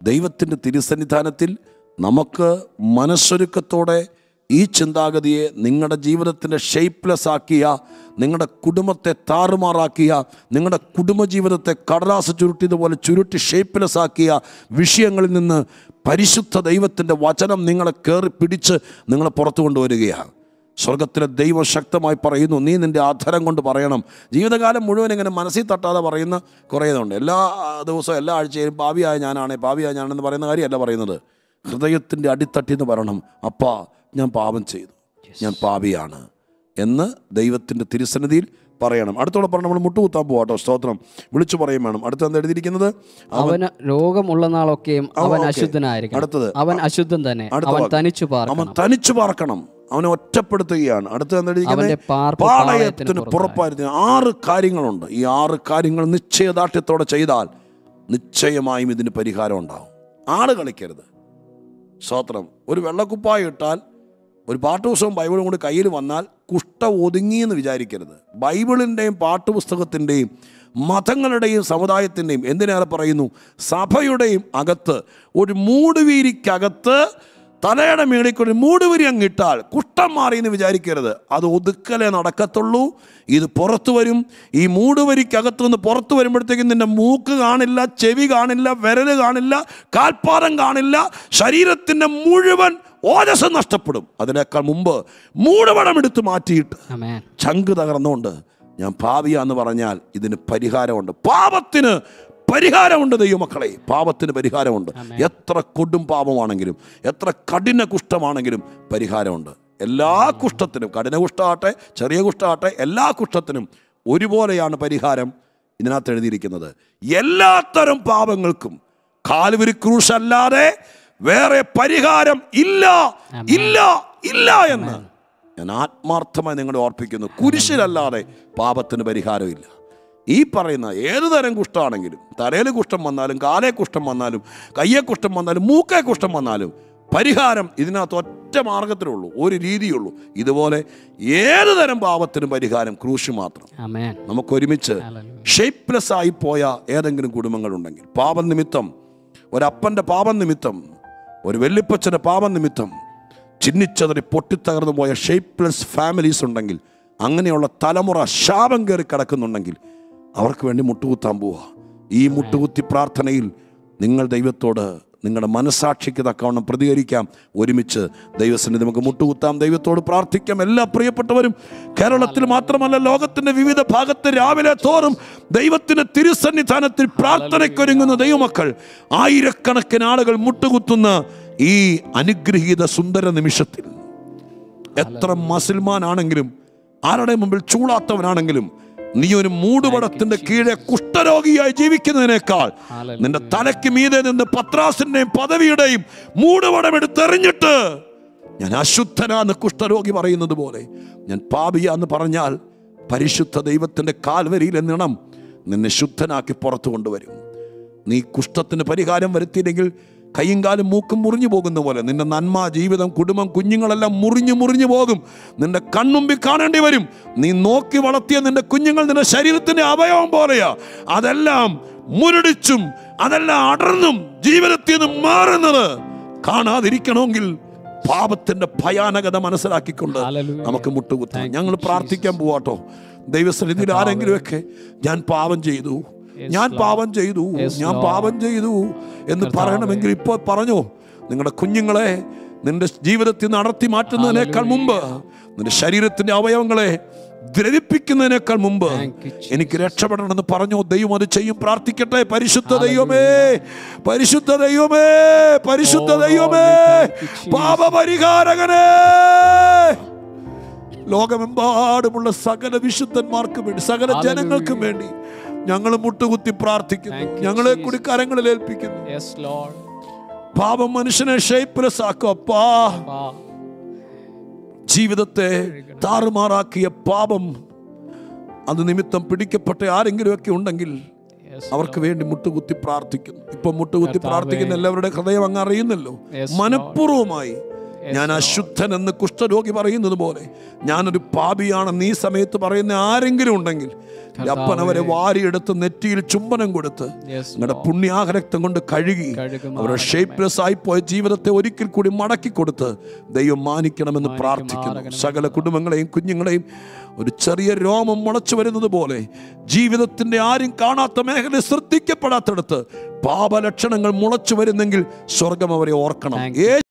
ദൈവത്തിൻ്റെ തിരുസന്നിധാനത്തിൽ നമുക്ക് മനസ്സൊരുക്കത്തോടെ ഈ ചിന്താഗതിയെ നിങ്ങളുടെ ജീവിതത്തിൻ്റെ ഷേപ്പ്ലെസ് ആക്കിയ നിങ്ങളുടെ കുടുംബത്തെ താറുമാറാക്കിയ നിങ്ങളുടെ കുടുംബജീവിതത്തെ കടലാസ് ചുരുട്ടിയതുപോലെ ചുരുട്ടി ഷേപ്പ്ലെസ് ആക്കിയ വിഷയങ്ങളിൽ നിന്ന് പരിശുദ്ധ ദൈവത്തിൻ്റെ വചനം നിങ്ങളെ കയറി പിടിച്ച് നിങ്ങളെ പുറത്തു കൊണ്ടുവരികയാണ് സ്വർഗത്തിലെ ദൈവം ശക്തമായി പറയുന്നു നീ നിൻ്റെ ആധാരം കൊണ്ട് പറയണം ജീവിതകാലം മുഴുവൻ ഇങ്ങനെ മനസ്സിൽ തട്ടാതെ പറയുന്ന കുറേ ഇതുണ്ട് എല്ലാ ദിവസവും എല്ലാ ആഴ്ചയിലും പാവിയായ ഞാനാണ് പാവിയായ ഞാനെന്ന് പറയുന്ന കാര്യമല്ല പറയുന്നത് ഹൃദയത്തിൻ്റെ അടിത്തട്ടിൽ നിന്ന് പറയണം അപ്പാ ഞാൻ പാപം ചെയ്തു ഞാൻ പാപിയാണ് എന്ന് ദൈവത്തിൻ്റെ തിരുസന്നിധിയിൽ പറയണം അടുത്തോടെ പറഞ്ഞ് നമ്മൾ മുട്ടുകുത്താൻ പോവാട്ടോ സ്തോത്രം വിളിച്ചു പറയും വേണം അടുത്ത എന്താ എഴുതിയിരിക്കുന്നത് അവന് രോഗമുള്ള നാളൊക്കെയും അവൻ ഓക്കേ. അശുദ്ധനായിരിക്കണം അടുത്തത്. അവൻ അശുദ്ധൻ തന്നെ അടുത്ത അവൻ വാക്ക്. തനിച്ചു അവൻ പാർക്കണം തനിച്ചു പാർക്കണം അവനെ ഒറ്റപ്പെടുത്തുകയാണ് അടുത്ത എന്താ അവന്റെ എഴുതിയിരിക്കുന്നത് പാർപ്പ് പാളയത്തിന് പാളയത്തിന് പുറപ്പായിരുന്നു ആറ് കാര്യങ്ങളുണ്ട് ഈ ആറ് കാര്യങ്ങൾ നിശ്ചയദാർഢ്യത്തോടെ ചെയ്താൽ നിശ്ചയമായും ഇതിന് പരിഹാരം ഉണ്ടാവും ആള് കളിക്കരുത് സ്തോത്രം ഒരു വെള്ളക്കുപ്പായ ഇട്ടാൽ ഒരു പാട്ടുപുസ്തകം ബൈബിളും കൊണ്ട് കയ്യിൽ വന്നാൽ കുഷ്ഠ ഒതുങ്ങിയെന്ന് വിചാരിക്കരുത് ബൈബിളിൻ്റെയും പാട്ടുപുസ്തകത്തിൻ്റെയും മതങ്ങളുടെയും സമുദായത്തിൻ്റെയും എന്തിനേറെ പറയുന്നു സഭയുടെയും അകത്ത് ഒരു മൂടുവീരിക്കകത്ത് തലയുടെ മേളിൽ കൂടി മൂടുവരി അങ്ങിട്ടാൽ കുഷ്ഠം മാറി എന്ന് വിചാരിക്കരുത് അത് ഒതുക്കലേ നടക്കത്തുള്ളൂ ഇത് പുറത്തു വരും ഈ മൂടുവരിക്കകത്തു നിന്ന് പുറത്തു വരുമ്പോഴത്തേക്കും നിന്റെ മൂക്ക് കാണില്ല ചെവി കാണില്ല വിരല് കാണില്ല കാൽപ്പാദം കാണില്ല ശരീരത്തിൻ്റെ മുഴുവൻ ഓജസ് നഷ്ടപ്പെടും അതിനേക്കാൾ മുമ്പ് മൂടുപടം എടുത്ത് മാറ്റിയിട്ട് ആമേൻ ചങ്ക് തകർന്നുകൊണ്ട് ഞാൻ പാപിയാന്ന് പറഞ്ഞാൽ ഇതിന് പരിഹാരമുണ്ട് പാപത്തിന് പരിഹാരമുണ്ട് ദൈവമക്കളെ പാപത്തിന് പരിഹാരമുണ്ട് എത്ര കൊടും പാപമാണെങ്കിലും എത്ര കഠിന കുഷ്ഠമാണെങ്കിലും പരിഹാരമുണ്ട് എല്ലാ കുഷ്ഠത്തിനും കഠിന കുഷ്ഠമാട്ടെ ചെറിയ കുഷ്ഠമാട്ടെ എല്ലാ കുഷ്ഠത്തിനും ഒരുപോലെയാണ് പരിഹാരം ഇതിനകത്ത് എഴുതിയിരിക്കുന്നത് എല്ലാത്തരം പാപങ്ങൾക്കും കാലുവരി ക്രൂശ് അല്ലാതെ വേറെ പരിഹാരം ഇല്ല ഇല്ല ഇല്ല എന്ന് ഞാൻ ആത്മാർത്ഥമായി നിങ്ങളെ ഓർപ്പിക്കുന്നു കുരിശിലല്ലാതെ പാപത്തിന് പരിഹാരമില്ല ഈ പറയുന്ന ഏത് തരം കുഷ്ഠമാണെങ്കിലും തലയിൽ കുഷ്ഠം വന്നാലും കാലേ കുഷ്ഠം വന്നാലും കയ്യെ കുഷ്ഠം വന്നാലും മൂക്കേ കുഷ്ഠം വന്നാലും പരിഹാരം ഇതിനകത്ത് ഒറ്റ മാർഗത്തിലുള്ളൂ ഒരു രീതിയുള്ളൂ ഇതുപോലെ ഏത് തരം പാപത്തിനും പരിഹാരം ക്രൂശ് മാത്രം ആമേൻ നമുക്ക് ഒരുമിച്ച് ഷേപ്പ്ലെസ് ആയി പോയ ഏതെങ്കിലും കുടുംബങ്ങളുണ്ടെങ്കിൽ പാപം നിമിത്തം ഒരപ്പൻ്റെ പാപം നിമിത്തം ഒരു വെല്ലിപ്പച്ചൻ്റെ പാപം നിമിത്തം ചിന്നിച്ചതറി പൊട്ടിത്തകർന്നു പോയ ഷേപ്പ്ലെസ് ഫാമിലീസ് ഉണ്ടെങ്കിൽ അങ്ങനെയുള്ള തലമുറ ശാപം കയറി കിടക്കുന്നുണ്ടെങ്കിൽ അവർക്ക് വേണ്ടി മുട്ടുകുത്താൻ പോവുക ഈ മുട്ടുകുത്തി പ്രാർത്ഥനയിൽ നിങ്ങൾ ദൈവത്തോട് നിങ്ങളുടെ മനസാക്ഷിക്ക് തക്കവണ്ണം പ്രതികരിക്കാം ഒരുമിച്ച് ദൈവസന്നിധി നമുക്ക് മുട്ടുകുത്താം ദൈവത്തോട് പ്രാർത്ഥിക്കാം എല്ലാ പ്രിയപ്പെട്ടവരും കേരളത്തിൽ മാത്രമല്ല ലോകത്തിന്റെ വിവിധ ഭാഗത്ത് രാവിലെ തോറും ദൈവത്തിന്റെ തിരുസന്നിധാനത്തിൽ പ്രാർത്ഥനയ്ക്കൊരുങ്ങുന്ന ദൈവമക്കൾ ആയിരക്കണക്കിന് ആളുകൾ മുട്ടുകുത്തുന്ന ഈ അനുഗ്രഹീത സുന്ദര നിമിഷത്തിൽ എത്ര മസിൽമാനാണെങ്കിലും ആരുടെ മുമ്പിൽ ചൂടാത്തവനാണെങ്കിലും നീ ഒരു മൂടുപടത്തിന്റെ കീഴെ കുഷ്ഠരോഗിയായി ജീവിക്കുന്നതിനേക്കാൾ നിന്റെ തലയ്ക്ക് മീതെ നിന്ന് പത്രാസിന്റെയും പദവിയുടെയും മൂടുപടം എടുത്തെറിഞ്ഞിട്ട് ഞാൻ അശുദ്ധനാന്ന് കുഷ്ഠരോഗി പറയുന്നത് പോലെ ഞാൻ പാപിയാന്ന് പറഞ്ഞാൽ പരിശുദ്ധ ദൈവത്തിന്റെ കാൽവരിയിൽ നിണം നിന്നെ ശുദ്ധനാക്കി പുറത്തു കൊണ്ടുവരും നീ കുഷ്ഠത്തിന് പരിഹാരം വരുത്തിയില്ലെങ്കിൽ കൈയും കാലും മൂക്കും മുറിഞ്ഞു പോകുന്ന പോലെ നിന്റെ നന്മ ജീവിതം കുടുംബം കുഞ്ഞുങ്ങളെല്ലാം മുറിഞ്ഞു മുറിഞ്ഞു പോകും നിന്റെ കൺമുമ്പിൽ കാണേണ്ടി വരും നീ നോക്കി വളർത്തിയ നിന്റെ കുഞ്ഞുങ്ങൾ നിന്റെ ശരീരത്തിന്റെ അവയവം പോലെയാ അതെല്ലാം മുരടിച്ചും അതെല്ലാം അടർന്നും ജീവിതത്തിൽ നിന്ന് മാറുന്നത് കാണാതിരിക്കണമെങ്കിൽ പാപത്തിന്റെ ഭയാനകത മനസ്സിലാക്കിക്കൊണ്ട് Hallelujah. നമുക്ക് മുട്ടുകുത്താം ഞങ്ങൾ പ്രാർത്ഥിക്കാൻ പോവാട്ടോ ദൈവസന്നിധിയിൽ ആരെങ്കിലുമൊക്കെ ഞാൻ പാപം ചെയ്തു ഞാൻ പാപം ചെയ്തു Yes, ഞാൻ Lord. പാപം ചെയ്തു എന്ന് പറയണമെങ്കിൽ ഇപ്പോൾ പറഞ്ഞോ നിങ്ങളുടെ കുഞ്ഞുങ്ങളെ നിന്റെ ജീവിതത്തിൽ നിന്ന് അടർത്തി മാറ്റുന്നതിനേക്കാൾ മുമ്പ് നിന്റെ ശരീരത്തിന്റെ അവയവങ്ങളെ ദ്രവിപ്പിക്കുന്നതിനേക്കാൾ മുമ്പ് Thank you, എനിക്ക് രക്ഷപ്പെടണമെന്ന് പറഞ്ഞോ ദൈവം അത് ചെയ്യും പ്രാർത്ഥിക്കട്ടെ പരിശുദ്ധ ദൈവമേ പരിശുദ്ധ ദൈവമേ പരിശുദ്ധ Oh, ദൈവമേ thank you, Jesus. പാപപരിഹാരകനേ ലോകമെമ്പാടുമുള്ള സകല വിശുദ്ധന്മാർക്കും വേണ്ടി സകല Hallelujah. ജനങ്ങൾക്കും വേണ്ടി ഞങ്ങൾ മുട്ടുകുത്തി പ്രാർത്ഥിക്കുന്നു Thank you, ഞങ്ങളെ Jesus. കൂടി കരങ്ങളിൽ ഏൽപ്പിക്കുന്നു യെസ് ലോർഡ് പാപം മനുഷ്യനെ ഷേപ്പ്ലെസ് ആക്കും അപ്പാ ജീവിതത്തെ താറുമാറാക്കിയ പാപം അത് നിമിത്തം പിടിക്കപ്പെട്ട ആരെങ്കിലുമൊക്കെ ഉണ്ടെങ്കിൽ അവർക്ക് വേണ്ടി മുട്ടുകുത്തി പ്രാർത്ഥിക്കുന്നു ഇപ്പൊ മുട്ടുകുത്തി കർത്താവേ. പ്രാർത്ഥിക്കുന്ന എല്ലാവരുടെ ഹൃദയം അങ്ങ് അറിയുന്നല്ലോ Yes, മനഃപൂർവമായി ഞാൻ അശുദ്ധനെന്ന് കുഷ്ഠരോഗി പറയുന്നത് പോലെ ഞാനൊരു പാപിയാണെന്ന് ഈ സമയത്ത് പറയുന്ന ആരെങ്കിലും ഉണ്ടെങ്കിൽ അപ്പൻ അവരെ വാരിയെടുത്ത് നെറ്റിയിൽ ചുംബനം കൊടുത്ത് Yes, നിങ്ങളുടെ പുണ്യാഹരക്തം കൊണ്ട് കഴുകി കഴുകുമാറാകണമേ. അവരുടെ ഷേപ്പ്ലെസ് ആയി പോയ ജീവിതത്തെ ഒരിക്കൽ കൂടി മടക്കി കൊടുത്ത് ദൈവം മാനിക്കണമെന്ന് പ്രാർത്ഥിക്കുന്നു സകല കുടുംബങ്ങളെയും കുഞ്ഞുങ്ങളെയും ഒരു ചെറിയ രോമം മുളച്ചു വരുന്നത് പോലെ ജീവിതത്തിന്റെ ആരും കാണാത്ത മേഖല ശ്രദ്ധിക്കപ്പെടാത്തടത്ത് പാപലക്ഷണങ്ങൾ മുളച്ചു വരുന്നെങ്കിൽ സ്വർഗം അവരെ ഓർക്കണം Thank you. യേശു